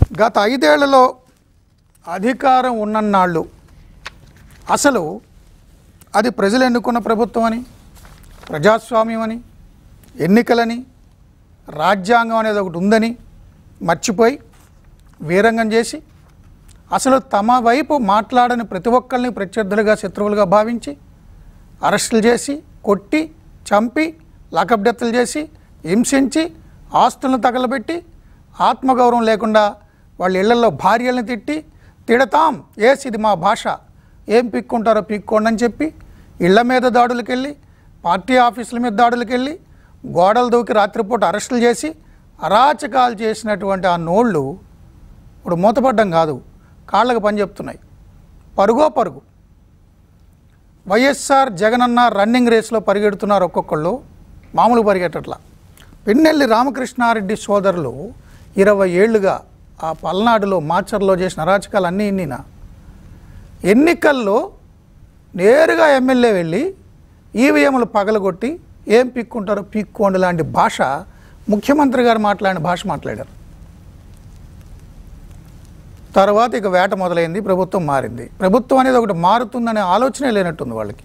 గత ఐదేళ్లలో అధికారం ఉన్నన్నాళ్ళు అసలు అది ప్రజలు ఎన్నుకున్న ప్రభుత్వం అని ప్రజాస్వామ్యం అని ఎన్నికలని రాజ్యాంగం అనేది ఒకటి ఉందని మర్చిపోయి వీరంగం చేసి అసలు తమ వైపు మాట్లాడని ప్రతి ఒక్కరిని ప్రత్యర్థులుగా శత్రువులుగా భావించి అరెస్టులు చేసి కొట్టి చంపి లాకప్ డెత్తులు చేసి హింసించి ఆస్తులను తగలబెట్టి ఆత్మగౌరవం లేకుండా వాళ్ళ ఇళ్లలో భార్యలను తిట్టి తిడతాం ఏస్ ఇది మా భాష ఏం పిక్కుంటారో పిక్కోండి అని చెప్పి ఇళ్ల మీద దాడులకు వెళ్ళి పార్టీ ఆఫీసుల మీద దాడులకు వెళ్ళి గోడలు దూకి రాత్రిపూట అరెస్టులు చేసి అరాచకాలు చేసినటువంటి ఆ నోళ్ళు ఇప్పుడు మూతపడ్డం కాదు కాళ్ళకు పని చెప్తున్నాయి పరుగో పరుగు వైఎస్ఆర్ జగనన్న రన్నింగ్ రేస్లో పరిగెడుతున్నారు ఒక్కొక్కళ్ళు మామూలు పరిగెట్టట్లా పిన్నెల్లి రామకృష్ణారెడ్డి సోదరులు ఇరవై ఏళ్ళుగా ఆ పల్నాడులో మాచర్లో చేసిన అరాచకాలు అన్నీ ఇన్నినా ఎన్నికల్లో నేరుగా ఎమ్మెల్యే వెళ్ళి ఈవీఎంలు పగలగొట్టి ఏం పిక్కుంటారో పిక్కోండి లాంటి భాష ముఖ్యమంత్రి గారు మాట్లాడిన భాష మాట్లాడారు తర్వాత ఇక వేట మొదలైంది ప్రభుత్వం మారింది ప్రభుత్వం అనేది ఒకటి మారుతుందనే ఆలోచనే లేనట్టుంది వాళ్ళకి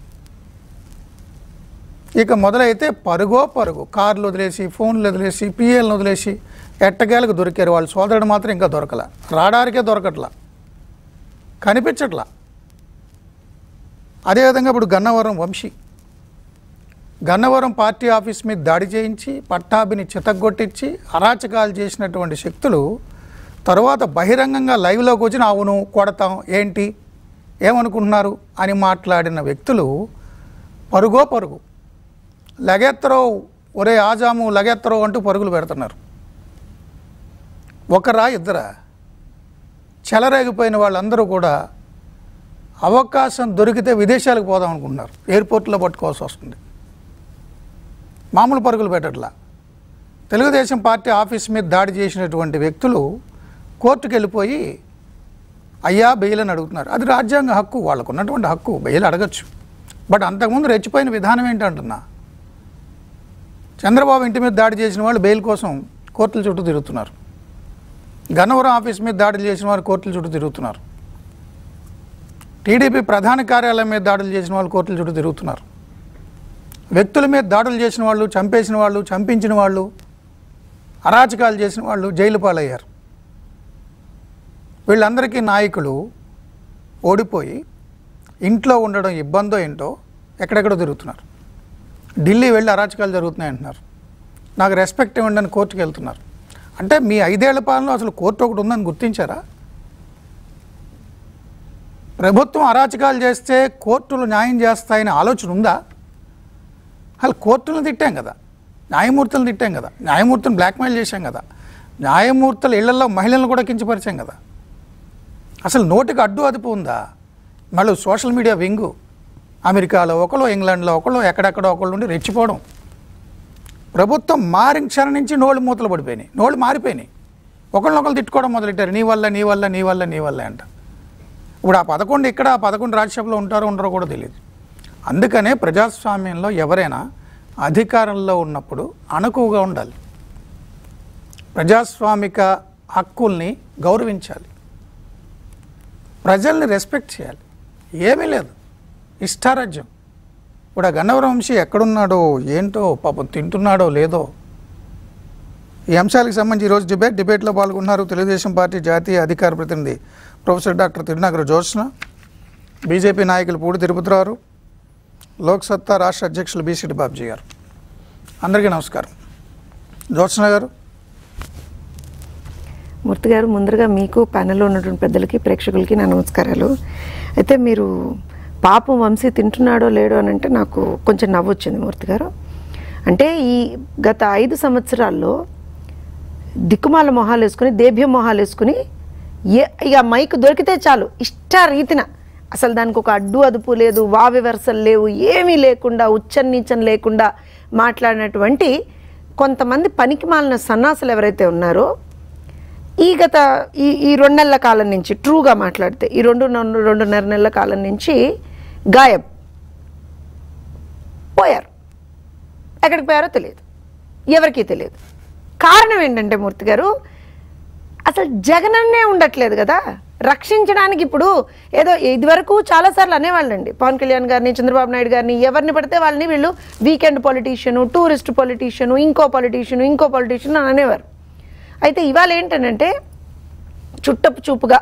ఇక మొదలైతే పరుగో పరుగు కార్లు వదిలేసి ఫోన్లు వదిలేసి పిఏలను వదిలేసి ఎట్టకేలకు దొరికారు వాళ్ళు సోదరుడు మాత్రం ఇంకా దొరకల రాడారికే దొరకట్లా కనిపించట్లా అదేవిధంగా ఇప్పుడు గన్నవరం వంశీ గన్నవరం పార్టీ ఆఫీస్ మీద దాడి చేయించి పట్టాభిని చితగ్గొట్టించి అరాచకాలు చేసినటువంటి శక్తులు తర్వాత బహిరంగంగా లైవ్లోకి వచ్చి అవును కొడతాం ఏంటి ఏమనుకుంటున్నారు అని మాట్లాడిన వ్యక్తులు పరుగో పరుగు లగెత్తరో ఒరే ఆజాము లగెత్తరో అంటూ పరుగులు పెడుతున్నారు ఒకరా ఇద్దరా చెలరేగిపోయిన వాళ్ళందరూ కూడా అవకాశం దొరికితే విదేశాలకు పోదాం అనుకుంటున్నారు ఎయిర్పోర్ట్లో పట్టుకోవాల్సి వస్తుంది మామూలు పరుగులు పెట్టట్లా తెలుగుదేశం పార్టీ ఆఫీస్ మీద దాడి చేసినటువంటి వ్యక్తులు కోర్టుకు వెళ్ళిపోయి అయ్యా బెయిల్ అని అడుగుతున్నారు అది రాజ్యాంగ హక్కు వాళ్ళకు ఉన్నటువంటి హక్కు బెయిల్ అడగచ్చు బట్ అంతకుముందు రెచ్చిపోయిన విధానం ఏంటంటున్నా చంద్రబాబు ఇంటి మీద దాడి చేసిన వాళ్ళు బెయిల్ కోసం కోర్టుల చుట్టూ తిరుగుతున్నారు గన్నవరం ఆఫీస్ మీద దాడులు చేసిన వారు కోర్టుల చుట్టూ తిరుగుతున్నారు టీడీపీ ప్రధాన కార్యాలయం మీద దాడులు చేసిన వాళ్ళు కోర్టుల చుట్టూ తిరుగుతున్నారు వ్యక్తుల మీద దాడులు చేసిన వాళ్ళు చంపేసిన వాళ్ళు చంపించిన వాళ్ళు అరాచకాలు చేసిన వాళ్ళు జైలు పాలయ్యారు వీళ్ళందరికీ నాయకులు ఓడిపోయి ఇంట్లో ఉండడం ఇబ్బందో ఏంటో ఎక్కడెక్కడో తిరుగుతున్నారు ఢిల్లీ వెళ్ళి అరాచకాలు జరుగుతున్నాయి అంటున్నారు నాకు రెస్పెక్ట్ ఇవ్వండి అని కోర్టుకు వెళ్తున్నారు అంటే మీ ఐదేళ్ల పాలనలో అసలు కోర్టు ఒకటి ఉందని గుర్తించారా ప్రభుత్వం అరాచకాలు చేస్తే కోర్టులు న్యాయం చేస్తాయని ఆలోచన ఉందా అసలు కోర్టులను తిట్టాం కదా న్యాయమూర్తులను తిట్టాం కదా న్యాయమూర్తులను బ్లాక్మెయిల్ చేశాం కదా న్యాయమూర్తుల ఇళ్లలో మహిళలను కూడా కించపరిచాం కదా అసలు నోటికి అడ్డు అదుపు ఉందా మళ్ళీ సోషల్ మీడియా వింగు అమెరికాలో ఒకళ్ళు ఇంగ్లాండ్లో ఒకళ్ళు ఎక్కడెక్కడో ఒకళ్ళు ఉండి రెచ్చిపోవడం ప్రభుత్వం మారిన క్షణం నుంచి నోళ్ళు మూతలు పడిపోయినాయి నోళ్ళు మారిపోయినాయి ఒకళ్ళనొకళ్ళు తిట్టుకోవడం మొదలెట్టారు నీ వల్ల నీ వల్ల నీ వల్ల నీ వల్ల అంట ఇప్పుడు ఆ పదకొండు ఇక్కడ ఆ పదకొండు రాజ్యసభలో ఉంటారో ఉండరో కూడా తెలియదు అందుకనే ప్రజాస్వామ్యంలో ఎవరైనా అధికారంలో ఉన్నప్పుడు అణకువగా ఉండాలి ప్రజాస్వామిక హక్కుల్ని గౌరవించాలి ప్రజల్ని రెస్పెక్ట్ చేయాలి ఏమీ లేదు ఇష్టారాజ్యం ఇప్పుడు ఆ గన్నవరం వంశీ ఎక్కడున్నాడో ఏంటో పాపం తింటున్నాడో లేదో ఈ అంశాలకు సంబంధించి ఈరోజు డిబేట్ డిబేట్లో పాల్గొన్నారు తెలుగుదేశం పార్టీ జాతీయ అధికార ప్రతినిధి professor doctor Thirunagara Jyotsna BJP నాయకులు పూడి తిరుపతిరావు లోక్సత్తా రాష్ట్ర అధ్యక్షులు బీసీడి బాబ్జీ గారు అందరికీ నమస్కారం జోత్స్న గారు మూర్తి గారు ముందరగా మీకు ప్యానెల్లో ఉన్నటువంటి పెద్దలకి ప్రేక్షకులకి నా నమస్కారాలు అయితే మీరు పాపం వంశీ తింటున్నాడో లేడో అని అంటే నాకు కొంచెం నవ్వు వచ్చింది మూర్తి గారు అంటే ఈ గత ఐదు సంవత్సరాల్లో దిక్కుమాల మొహాలు వేసుకుని దేభ్య మొహాలు వేసుకుని ఏ ఇక మైక్ దొరికితే చాలు ఇష్ట రీతిన అసలు దానికి ఒక అడ్డు అదుపు లేదు వావివరసలు లేవు ఏమీ లేకుండా ఉచ్చం నీచం లేకుండా మాట్లాడినటువంటి కొంతమంది పనికి మాలిన సన్నాసులు ఎవరైతే ఉన్నారో ఈ గత ఈ ఈ రెండు నెలల కాలం నుంచి ట్రూగా మాట్లాడితే ఈ రెండు రెండు రెండున్నర నెలల కాలం నుంచి గాయబ్ పోయారు ఎక్కడికి పోయారో తెలియదు ఎవరికీ తెలియదు కారణం ఏంటంటే మూర్తి గారు అసలు జగనన్నే ఉండట్లేదు కదా రక్షించడానికి ఇప్పుడు ఏదో ఇదివరకు చాలాసార్లు అనేవాళ్ళండి పవన్ కళ్యాణ్ గారిని చంద్రబాబు నాయుడు గారిని ఎవరిని పడితే వాళ్ళని వీళ్ళు వీకెండ్ పొలిటీషియను టూరిస్ట్ పొలిటీషియను ఇంకో పొలిటీషియను ఇంకో పొలిటీషియన్ అని అనేవారు అయితే ఇవాళ ఏంటంటే చుట్టపు చూపుగా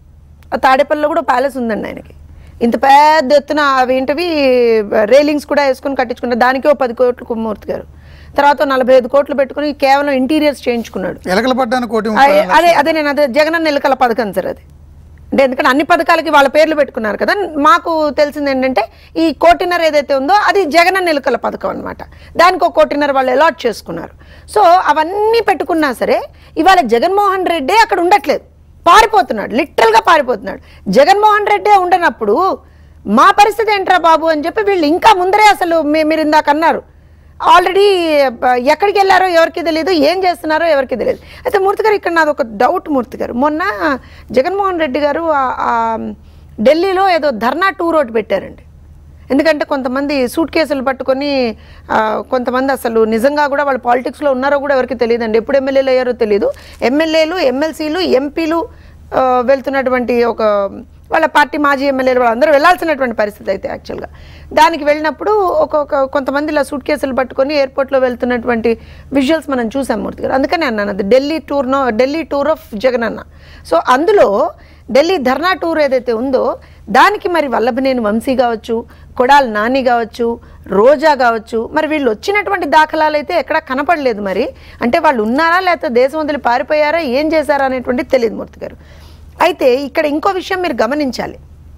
ఆ తాడేపల్లిలో కూడా ప్యాలెస్ ఉందండి ఆయనకి ఇంత పెద్ద ఎత్తున అవి ఏంటివి రైలింగ్స్ కూడా వేసుకొని కట్టించుకున్నారు దానికి ఓ పది కోట్లు కుమ్మూర్తి గారు తర్వాత నలభై ఐదు కోట్లు పెట్టుకుని కేవలం ఇంటీరియర్స్ చేయించుకున్నాడు ఎలకల పడ్డానికి కోటి ఆ, ఏ- అదే అదే నేను అదే జగనన్న ఎలుకల పథకం సార్ అది అంటే ఎందుకంటే అన్ని పథకాలకి వాళ్ళ పేర్లు పెట్టుకున్నారు కదా మాకు తెలిసింది ఏంటంటే ఈ కోటిన్నర ఏదైతే ఉందో అది జగనన్న ఎలుకల పథకం అనమాట దానికి ఒక కోటిన్నర వాళ్ళు అలాట్ చేసుకున్నారు సో అవన్నీ పెట్టుకున్నా సరే ఇవాళ జగన్మోహన్ రెడ్డి అక్కడ ఉండట్లేదు పారిపోతున్నాడు లిటరల్గా పారిపోతున్నాడు జగన్మోహన్ రెడ్డి ఉండనప్పుడు మా పరిస్థితి ఏంట్రా బాబు అని చెప్పి వీళ్ళు ఇంకా ముందరే అసలు మీ- మీరు ఇందాక అన్నారు ఆల్రెడీ ఎక్కడికి వెళ్ళారో ఎవరికి తెలియదు ఏం చేస్తున్నారో ఎవరికి తెలియదు అయితే మూర్తి గారు ఇక్కడ నాది ఒక డౌట్ మూర్తి గారు మొన్న జగన్మోహన్ రెడ్డి గారు ఆ- ఆ ఢిల్లీలో ఏదో ధర్నా టూర్ ఒకటి పెట్టారండి ఎందుకంటే కొంతమంది సూట్ కేసులు పట్టుకొని ఆ, కొంతమంది అసలు నిజంగా కూడా వాళ్ళు పాలిటిక్స్లో ఉన్నారో కూడా ఎవరికి తెలియదండి ఎప్పుడు ఎమ్మెల్యేలు అయ్యారో తెలియదు ఎమ్మెల్యేలు ఎమ్మెల్సీలు ఎంపీలు ఆ, వెళ్తున్నటువంటి ఒక వాళ్ళ పార్టీ మాజీ ఎమ్మెల్యేలు వాళ్ళందరూ వెళ్ళాల్సినటువంటి పరిస్థితి అయితే యాక్చువల్గా దానికి వెళ్ళినప్పుడు ఒక్కొక్క కొంతమంది ఇలా సూట్ కేసులు పట్టుకొని ఎయిర్పోర్ట్లో వెళ్తున్నటువంటి విజువల్స్ మనం చూసాం మూర్తి గారు అందుకని అన్నాను అది ఢిల్లీ టూర్నో ఢిల్లీ టూర్ ఆఫ్ జగన్ అన్న సో అందులో ఢిల్లీ ధర్నా టూర్ ఏదైతే ఉందో దానికి మరి వల్లభనేని వంశీ కావచ్చు కొడాలి నాని కావచ్చు రోజా కావచ్చు మరి వీళ్ళు వచ్చినటువంటి దాఖలాలు అయితే ఎక్కడా కనపడలేదు మరి అంటే వాళ్ళు ఉన్నారా లేకపోతే దేశం వదిలి పారిపోయారా ఏం చేశారా అనేటువంటిది తెలియదు మూర్తి గారు అయితే ఇక్కడ ఇంకో విషయం మీరు గమనించాలి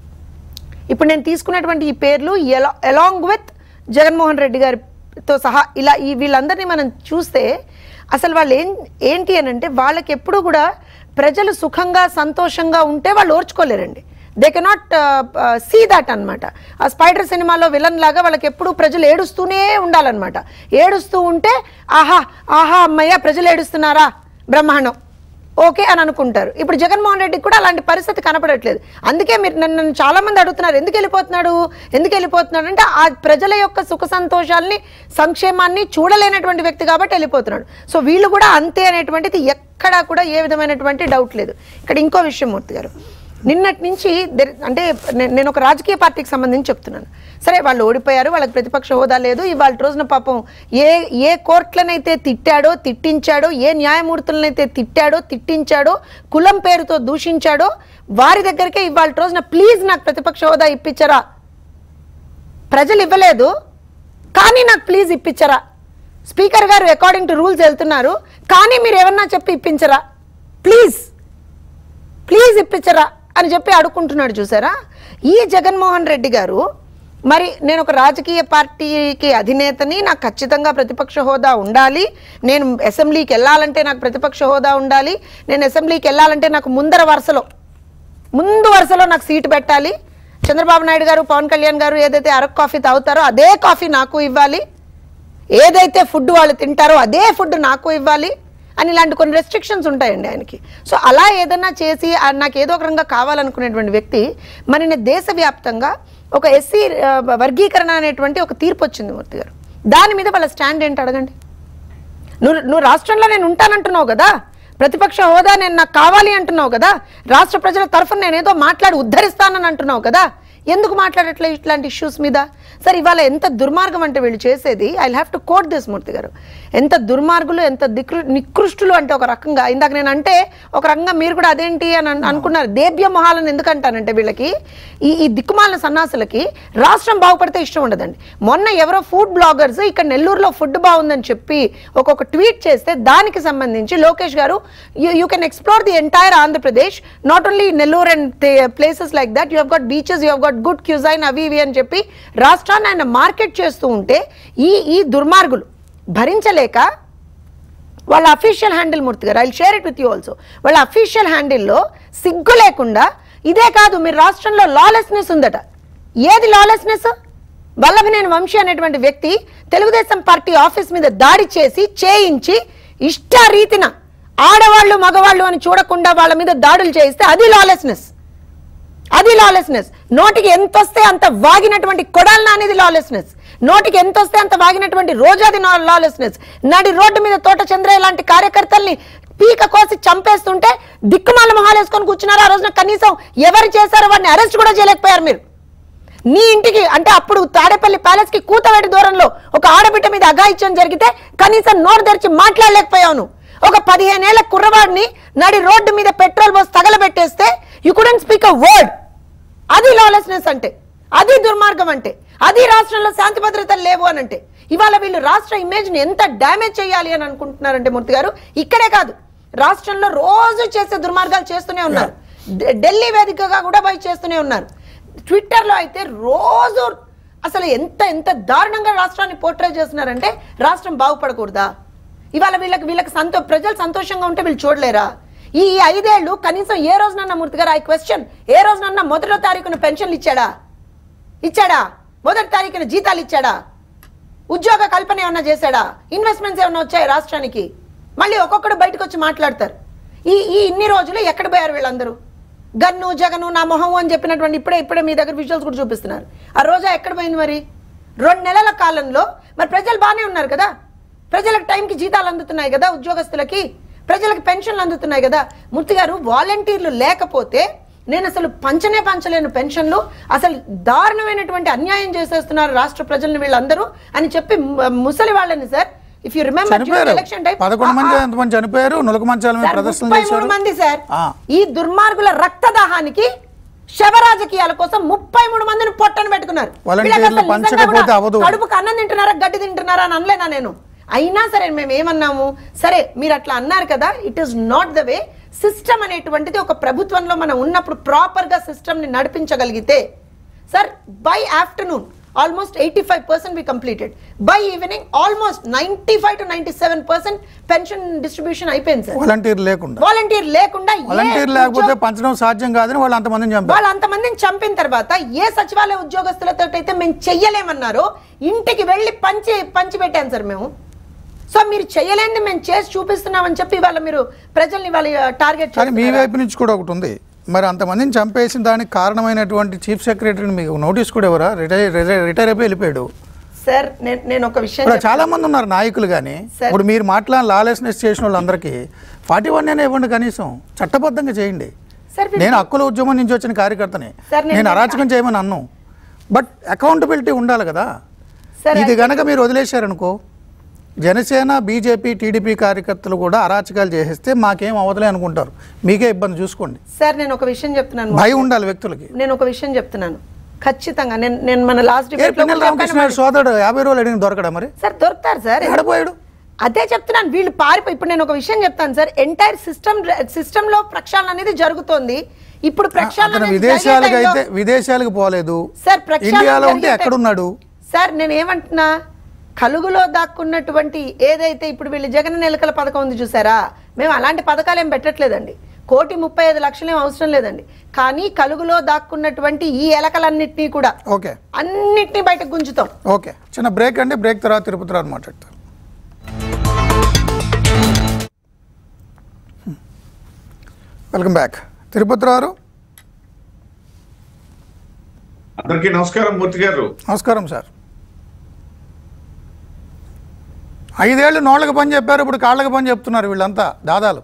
ఇప్పుడు నేను తీసుకున్నటువంటి ఈ పేర్లు ఎలా అలాంగ్ విత్ జగన్మోహన్ రెడ్డి గారితో సహా ఇలా ఈ వీళ్ళందరినీ మనం చూస్తే అసలు వాళ్ళు ఏం ఏంటి అని అంటే వాళ్ళకి ఎప్పుడు కూడా ప్రజలు సుఖంగా సంతోషంగా ఉంటే వాళ్ళు ఓర్చుకోలేరండి దే కెనాట్ సీ దట్ అన్నమాట ఆ స్పైడర్ సినిమాలో విలన్ లాగా వాళ్ళకి ఎప్పుడు ప్రజలు ఏడుస్తూనే ఉండాలన్నమాట ఏడుస్తూ ఉంటే ఆహా ఆహా అమ్మయ్య ప్రజలు ఏడుస్తున్నారా బ్రహ్మాండం ఓకే అని అనుకుంటారు ఇప్పుడు జగన్మోహన్ రెడ్డికి కూడా అలాంటి పరిస్థితి కనపడట్లేదు అందుకే మీరు నన్ను నన్ను చాలా మంది అడుగుతున్నారు ఎందుకు వెళ్ళిపోతున్నాడు ఎందుకు వెళ్ళిపోతున్నాడు అంటే ఆ ప్రజల యొక్క సుఖ సంతోషాల్ని సంక్షేమాన్ని చూడలేనటువంటి వ్యక్తి కాబట్టి వెళ్ళిపోతున్నాడు సో వీళ్ళు కూడా అంతే అనేటువంటిది ఎక్కడా కూడా ఏ విధమైనటువంటి డౌట్ లేదు ఇక్కడ ఇంకో విషయం మూర్తి గారు నిన్నటి నుంచి there- అంటే నే- నేను ఒక రాజకీయ పార్టీకి సంబంధించి చెప్తున్నాను సరే వాళ్ళు ఓడిపోయారు వాళ్ళకి ప్రతిపక్ష హోదా లేదు ఇవాళ రోజున పాపం ఏ ఏ కోర్టులనైతే తిట్టాడో తిట్టించాడో ఏ న్యాయమూర్తులనైతే తిట్టాడో తిట్టించాడో కులం పేరుతో దూషించాడో వారి దగ్గరికే ఇవాళ రోజున ప్లీజ్ నాకు ప్రతిపక్ష హోదా ఇప్పించరా ప్రజలు ఇవ్వలేదు కానీ నాకు ప్లీజ్ ఇప్పించరా స్పీకర్ గారు అకార్డింగ్ టు రూల్స్ వెళ్తున్నారు కానీ మీరు ఏమన్నా చెప్పి ఇప్పించరా ప్లీజ్ ప్లీజ్ ఇప్పించరా అని చెప్పి అడుక్కుంటున్నాడు చూసారా ఈ జగన్మోహన్ రెడ్డి గారు మరి నేను ఒక రాజకీయ పార్టీకి అధినేతని నాకు ఖచ్చితంగా ప్రతిపక్ష హోదా ఉండాలి నేను అసెంబ్లీకి వెళ్ళాలంటే నాకు ప్రతిపక్ష హోదా ఉండాలి నేను అసెంబ్లీకి వెళ్ళాలంటే నాకు ముందర వరుసలో ముందు వరుసలో నాకు సీటు పెట్టాలి చంద్రబాబు నాయుడు గారు పవన్ కళ్యాణ్ గారు ఏదైతే అరకు కాఫీ తాగుతారో అదే కాఫీ నాకు ఇవ్వాలి ఏదైతే ఫుడ్ వాళ్ళు తింటారో అదే ఫుడ్ నాకు ఇవ్వాలి అని ఇలాంటి కొన్ని రెస్ట్రిక్షన్స్ ఉంటాయండి ఆయనకి సో అలా ఏదైనా చేసి ఆ నాకు ఏదో ఒక రకంగా కావాలనుకునేటువంటి వ్యక్తి మరి నేను దేశవ్యాప్తంగా ఒక ఎస్సీ వర్గీకరణ అనేటువంటి ఒక తీర్పు వచ్చింది మూర్తి గారు దాని మీద వాళ్ళ స్టాండ్ ఏంటి అడగండి నువ్వు నువ్వు రాష్ట్రంలో నేను ఉంటానంటున్నావు కదా ప్రతిపక్ష హోదా నేను నాకు కావాలి అంటున్నావు కదా రాష్ట్ర ప్రజల తరఫున నేనేదో మాట్లాడి ఉద్ధరిస్తానని అంటున్నావు కదా ఎందుకు మాట్లాడట్లే ఇట్లాంటి ఇష్యూస్ మీద సరే ఇవాళ ఎంత దుర్మార్గం అంటే వీళ్ళు చేసేది I have to quote this Murthy గారు ఎంత దుర్మార్గులు ఎంత దిక్రు నికృష్టులు అంటే ఒక రకంగా ఇందాక నేను అంటే ఒక రకంగా మీరు కూడా అదేంటి అని అన్- అనుకున్నారు దేభ్య మొహాలను ఎందుకంటానంటే వీళ్ళకి ఈ ఈ దిక్కుమాలిన సన్నాసులకి రాష్ట్రం బాగుపడితే ఇష్టం ఉండదండి మొన్న ఎవరో ఫుడ్ బ్లాగర్స్ ఇక్కడ నెల్లూరులో ఫుడ్ బాగుందని చెప్పి ఒక్కొక్క ట్వీట్ చేస్తే దానికి సంబంధించి లోకేష్ గారు you can explore the entire Andhra Pradesh not only Nellore and places like that you have got beaches you have got good cuisine అవి ఇవి అని చెప్పి రాష్ట్రాన్ని ఆయన మార్కెట్ చేస్తూ ఉంటే ఈ ఈ దుర్మార్గులు భరించలేక వాళ్ళ అఫీషియల్ హ్యాండిల్ మూర్తి గారు I share it with you also వాళ్ళ అఫీషియల్ హ్యాండిల్లో సిగ్గు లేకుండా ఇదే కాదు మీ రాష్ట్రంలో లాలెస్నెస్ ఉందట ఏది లాలెస్నెస్ వల్లభనేని వంశీ అనేటువంటి వ్యక్తి తెలుగుదేశం పార్టీ ఆఫీస్ మీద దాడి చేసి చేయించి ఇష్టారీతిన ఆడవాళ్ళు మగవాళ్ళు అని చూడకుండా వాళ్ళ మీద దాడులు చేయిస్తే అది లాలెస్నెస్ అది లాలెస్నెస్ నోటికి ఎంత వస్తే అంత వాగినటువంటి కొడాలన అనేది లాలెస్నెస్ నోటికి ఎంత వస్తే అంత వాగినటువంటి రోజాది లాలెస్నెస్ నడి రోడ్డు మీద తోట చంద్రయ్య లాంటి కార్యకర్తల్ని పీక కోసి చంపేస్తుంటే దిక్కుమాల మొహాలు వేసుకొని కూర్చున్నారు ఆ రోజున కనీసం ఎవరు చేశారో వాడిని అరెస్ట్ కూడా చేయలేకపోయారు మీరు నీ ఇంటికి అంటే అప్పుడు తాడేపల్లి ప్యాలెస్ కి కూతవేటి దూరంలో ఒక ఆడబిడ్డ మీద అఘాయిత్యం జరిగితే కనీసం నోరు తెరిచి మాట్లాడలేకపోయావు నువ్వు. ఒక పదిహేనేళ్ల కుర్రవాడిని నడి రోడ్డు మీద పెట్రోల్ పోసి తగలబెట్టేస్తే you couldn't speak a word అది లాలెస్నెస్ అంటే అది దుర్మార్గం అంటే అది రాష్ట్రంలో శాంతి భద్రతలు లేవు అని అంటే ఇవాళ వీళ్ళు రాష్ట్ర ఇమేజ్ ని ఎంత డ్యామేజ్ చేయాలి అని అనుకుంటున్నారంటే మూర్తి గారు ఇక్కడే కాదు రాష్ట్రంలో రోజు చేసే దుర్మార్గాలు చేస్తూనే ఉన్నారు ఢి- ఢిల్లీ వేదికగా కూడా పోయి చేస్తూనే ఉన్నారు ట్విట్టర్లో అయితే రోజు అసలు ఎంత ఎంత దారుణంగా రాష్ట్రాన్ని పోర్ట్రే చేస్తున్నారంటే రాష్ట్రం బాగుపడకూడదా ఇవాళ వీళ్ళకి వీళ్ళకి సంతో ప్రజలు సంతోషంగా ఉంటే వీళ్ళు చూడలేరా ఈ ఈ ఐదేళ్లు కనీసం ఏ రోజునన్నా మూర్తి గారు ఐ క్వశ్చన్ ఏ రోజునన్నా మొదటో తారీఖున పెన్షన్లు ఇచ్చాడా ఇచ్చాడా మొదటి తారీఖున జీతాలు ఇచ్చాడా ఉద్యోగ కల్పన ఏమన్నా చేశాడా ఇన్వెస్ట్మెంట్స్ ఏమన్నా వచ్చాయి రాష్ట్రానికి మళ్ళీ ఒక్కొక్కడు బయటకు వచ్చి మాట్లాడతారు ఈ ఈ ఇన్ని రోజులు ఎక్కడ పోయారు వీళ్ళందరూ గన్ను జగను నా మొహం అని చెప్పినటువంటి ఇప్పుడే ఇప్పుడే మీ దగ్గర విజువల్స్ కూడా చూపిస్తున్నారు ఆ రోజా ఎక్కడ పోయింది మరి రెండు నెలల కాలంలో మరి ప్రజలు బాగానే ఉన్నారు కదా ప్రజలకు టైంకి జీతాలు అందుతున్నాయి కదా ఉద్యోగస్తులకి ప్రజలకు పెన్షన్లు అందుతున్నాయి కదా మూర్తి గారు వాలంటీర్లు లేకపోతే నేను అసలు పంచనే పంచలేను పెన్షన్లు అసలు దారుణమైనటువంటి అన్యాయం చేసేస్తున్నారు రాష్ట్ర ప్రజల్ని వీళ్ళందరూ అని చెప్పి మ- ముసలి వాళ్ళని సార్ ఇఫ్ యూ రిమెంబర్ చనిపోయారు ఎలక్షన్ టైం పదకొండు మంది ఎంతమంది చనిపోయారు నులక మంచాల మీద ప్రదర్శన ముప్పై మూడు చేశారు మంది సార్ ఆ. ఈ దుర్మార్గుల రక్తదాహానికి శవ రాజకీయాల కోసం ముప్పై మూడు మందిని పొట్టను పెట్టుకున్నారు వాలంటీర్లు వీళ్ళకి అసలు నిజంగా పంచకపోతే కూడా అవదు. కడుపుకు అన్నం తింటున్నారా గడ్డి తింటున్నారా అని అనలేనా నేను అయినా సరే మేము ఏమన్నాము సరే మీరు అట్లా అన్నారు కదా it is not the way system అనేటువంటిది ఒక ప్రభుత్వంలో మనం ఉన్నప్పుడు ప్రాపర్ గా సిస్టమ్ ని నడిపించగలిగితే sir by afternoon almost eighty five percent we completed by evening almost ninety five to ninety seven percent pension distribution అయిపోయింది సార్ వాలంటీర్ లేకుండా వాలంటీర్ లేకుండా ఏ వాలంటీర్ లేకపోతే ఉద్యోగ- పంచడం సాధ్యం కాదని వాళ్ళు అంతమందిని చంపారు వాళ్ళు అంతమందిని చంపిన తర్వాత ఏ సచివాలయ ఉద్యోగస్తులతో అయితే మేము చెయ్యలేమన్నారో ఇంటికి వెళ్ళి పంచి పంచి పెట్టాను సార్ మేము సో మీరు చెయ్యలేనిది మేము చేసి చూపిస్తున్నామని చెప్పి ఇవాళ మీరు ప్రజల్ని వాళ్ళ టార్గెట్ కానీ మీ వైపు నుంచి కూడా ఒకటి ఉంది మరి అంతమందిని చంపేసిన దానికి కారణమైనటువంటి చీఫ్ సెక్రటరీని మీకు నోటీస్ కూడా ఎవరా రిటైర్ రిటైర్ అయిపోయి వెళ్ళిపోయాడు సార్ నేను నేను ఒక విషయం ఇప్పుడు చెప్తాను. చాలా మంది ఉన్నారు నాయకులు కానీ Sir. ఇప్పుడు మీరు మాట్లాడిన లాలెస్నెస్ చేసిన వాళ్ళందరికీ ఫార్టీ వన్ అయినా ఇవ్వండి కనీసం చట్టబద్ధంగా చేయండి Sir, మీరు- నేను హక్కుల ఉద్యమం నుంచి వచ్చిన కార్యకర్తని Sir, నేను- నేను అరాచకం చేయమని అన్నాను బట్ అకౌంటబిలిటీ ఉండాలి కదా Sir, ఇది గనక మీరు వదిలేశారనుకో జనసేన బీజేపీ టీడీపీ కార్యకర్తలు కూడా అరాచకాలు చేసేస్తే మాకేం అవదలే అనుకుంటారు మీకే ఇబ్బంది చూసుకోండి సార్ నేను ఒక విషయం చెప్తున్నాను భయం ఉండాలి వ్యక్తులకి నేను ఒక విషయం చెప్తున్నాను ఖచ్చితంగా నేను నేను మన లాస్ట్ ఏ పిన్నెల రామకృష్ణ సోదరుడు యాభై రోజులు అడిగిన దొరకడా మరి సార్ దొరుకుతారు సార్ ఎడపోయాడు అదే చెప్తున్నాను వీళ్ళు పారిపోయి ఇప్పుడు నేను ఒక విషయం చెప్తాను సార్ ఎంటైర్ సిస్టమ్ సిస్టమ్ లో ప్రక్షాళన అనేది జరుగుతోంది ఇప్పుడు ప్రక్షాళన అతను అనేది విదేశాలకు జరిగే అయితే టైంలో- విదేశాలకు పోలేదు సార్ ప్రక్షాళన ఇండియాలో ఉంటే జరిగే ఎక్కడున్నాడు సార్ నేను ఏమంటున్నా కలుగులో దాక్కున్నటువంటి ఏదైతే ఇప్పుడు వీళ్ళు జగన్ నెలకల పథకం ఉంది చూసారా మేము అలాంటి పథకాలు ఏం పెట్టట్లేదండి కోటి ముప్పై ఐదు లక్షలు ఏం అవసరం లేదండి కానీ కలుగులో దాక్కున్నటువంటి ఈ ఎలకలన్నింటినీ కూడా ఓకే అన్నిటినీ బయటకు గుంజుతాం ఓకే చిన్న బ్రేక్ అండి బ్రేక్ తర్వాత తిరుపతి రావు మాట్లాడతారు వెల్కమ్ బ్యాక్ తిరుపతి రావు అందరికీ నమస్కారం మూర్తి గారు నమస్కారం సార్ ఐదేళ్ళు నోళ్ళకి పని చెప్పారు ఇప్పుడు కాళ్ళకి పని చెప్తున్నారు వీళ్ళంతా దాదాలు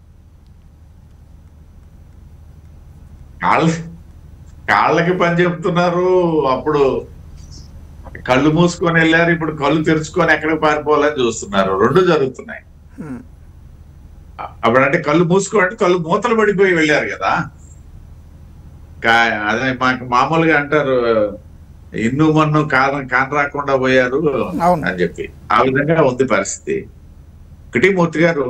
కాళ్ళ కాళ్ళకి పని చెప్తున్నారు అప్పుడు కళ్ళు మూసుకొని వెళ్ళారు ఇప్పుడు కళ్ళు తెరుచుకొని ఎక్కడికి పారిపోవాలని చూస్తున్నారు రెండు జరుగుతున్నాయి అప్పుడంటే కళ్ళు మూసుకోండి కళ్ళు మూతలు పడిపోయి వెళ్ళారు కదా కా- అదే మాకు మామూలుగా అంటారు ఇన్ను మన్ను కారం కాన్ రాకుండా పోయారు అవును. అని చెప్పి ఆ విధంగా ఉంది పరిస్థితి ఒకటి మూర్తి గారు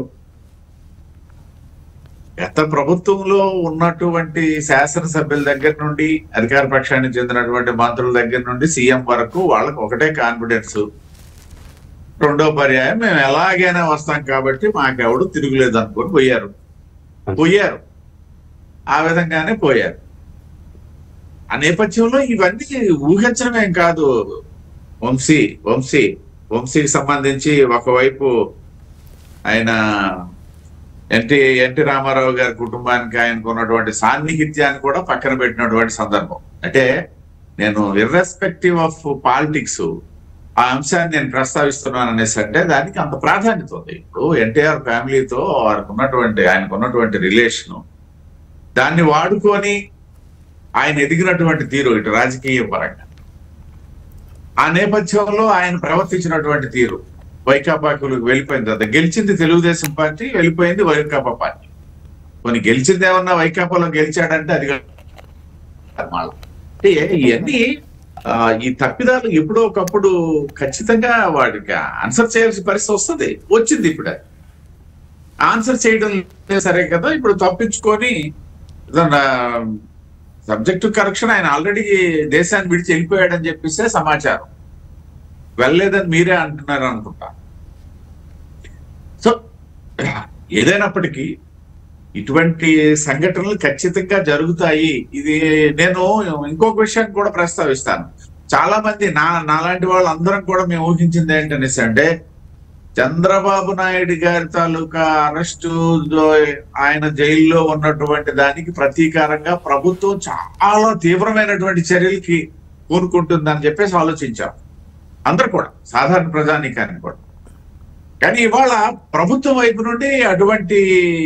గత ప్రభుత్వంలో ఉన్నటువంటి శాసనసభ్యుల దగ్గర నుండి అధికార పక్షానికి చెందినటువంటి మంత్రుల దగ్గర నుండి సీఎం వరకు వాళ్ళకి ఒకటే కాన్ఫిడెన్స్ రెండో పర్యాయం మేము ఎలాగైనా వస్తాం కాబట్టి మాకెవడు తిరుగులేదు అనుకొని పోయారు పోయారు ఆ విధంగానే పోయారు ఆ నేపథ్యంలో ఇవన్నీ ఊహించడమేం కాదు వంశీ వంశీ వంశీకి సంబంధించి ఒకవైపు ఆయన ఎన్టీ ఎన్టీ రామారావు గారి కుటుంబానికి ఆయనకు ఉన్నటువంటి సాన్నిహిత్యాన్ని కూడా పక్కన పెట్టినటువంటి సందర్భం అంటే నేను ఇర్రెస్పెక్టివ్ ఆఫ్ పాలిటిక్స్ ఆ అంశాన్ని నేను ప్రస్తావిస్తున్నాను అనేసి అంటే దానికి అంత ప్రాధాన్యత ఉంది ఇప్పుడు ఎన్టీఆర్ ఫ్యామిలీతో వారికి ఉన్నటువంటి ఆయనకు ఉన్నటువంటి రిలేషను దాన్ని వాడుకొని ఆయన ఎదిగినటువంటి తీరు ఇటు రాజకీయ పరంగా ఆ నేపథ్యంలో ఆయన ప్రవర్తించినటువంటి తీరు వైకాపాకు వెళ్ళిపోయిన తర్వాత గెలిచింది తెలుగుదేశం పార్టీ వెళ్ళిపోయింది వైకాపా పార్టీ కొన్ని గెలిచింది ఏమన్నా వైకాపాలో గెలిచాడంటే అది కాదు మళ్ళా. అంటే ఇవన్నీ ఆ, ఈ తప్పిదాలు ఎప్పుడో ఒకప్పుడు ఖచ్చితంగా వాడికి ఆన్సర్ చేయాల్సిన పరిస్థితి వస్తుంది వచ్చింది ఇప్పుడు అది. ఆన్సర్ చేయడం లేదు సరే కదా ఇప్పుడు తప్పించుకొని సబ్జెక్టు కరెక్షన్ ఆయన ఆల్రెడీ దేశాన్ని విడిచి వెళ్ళిపోయాడని చెప్పేస్తే సమాచారం వెళ్ళలేదని మీరే అంటున్నారు అనుకుంటా సో ఏదైనప్పటికీ ఇటువంటి సంఘటనలు ఖచ్చితంగా జరుగుతాయి ఇది నేను ఇంకొక విషయాన్ని కూడా ప్రస్తావిస్తాను చాలా మంది నా నాలాంటి వాళ్ళందరం కూడా మేము ఊహించింది ఏంటనేసి అంటే చంద్రబాబు నాయుడు గారి తాలూకా అరెస్టు ఆయన జైల్లో ఉన్నటువంటి దానికి ప్రతీకారంగా ప్రభుత్వం చాలా తీవ్రమైనటువంటి చర్యలకి కోరుకుంటుందని చెప్పేసి ఆలోచించాం అందరు కూడా సాధారణ ప్రజానీకాన్ని కూడా కానీ ఇవాళ ప్రభుత్వం వైపు నుండి అటువంటి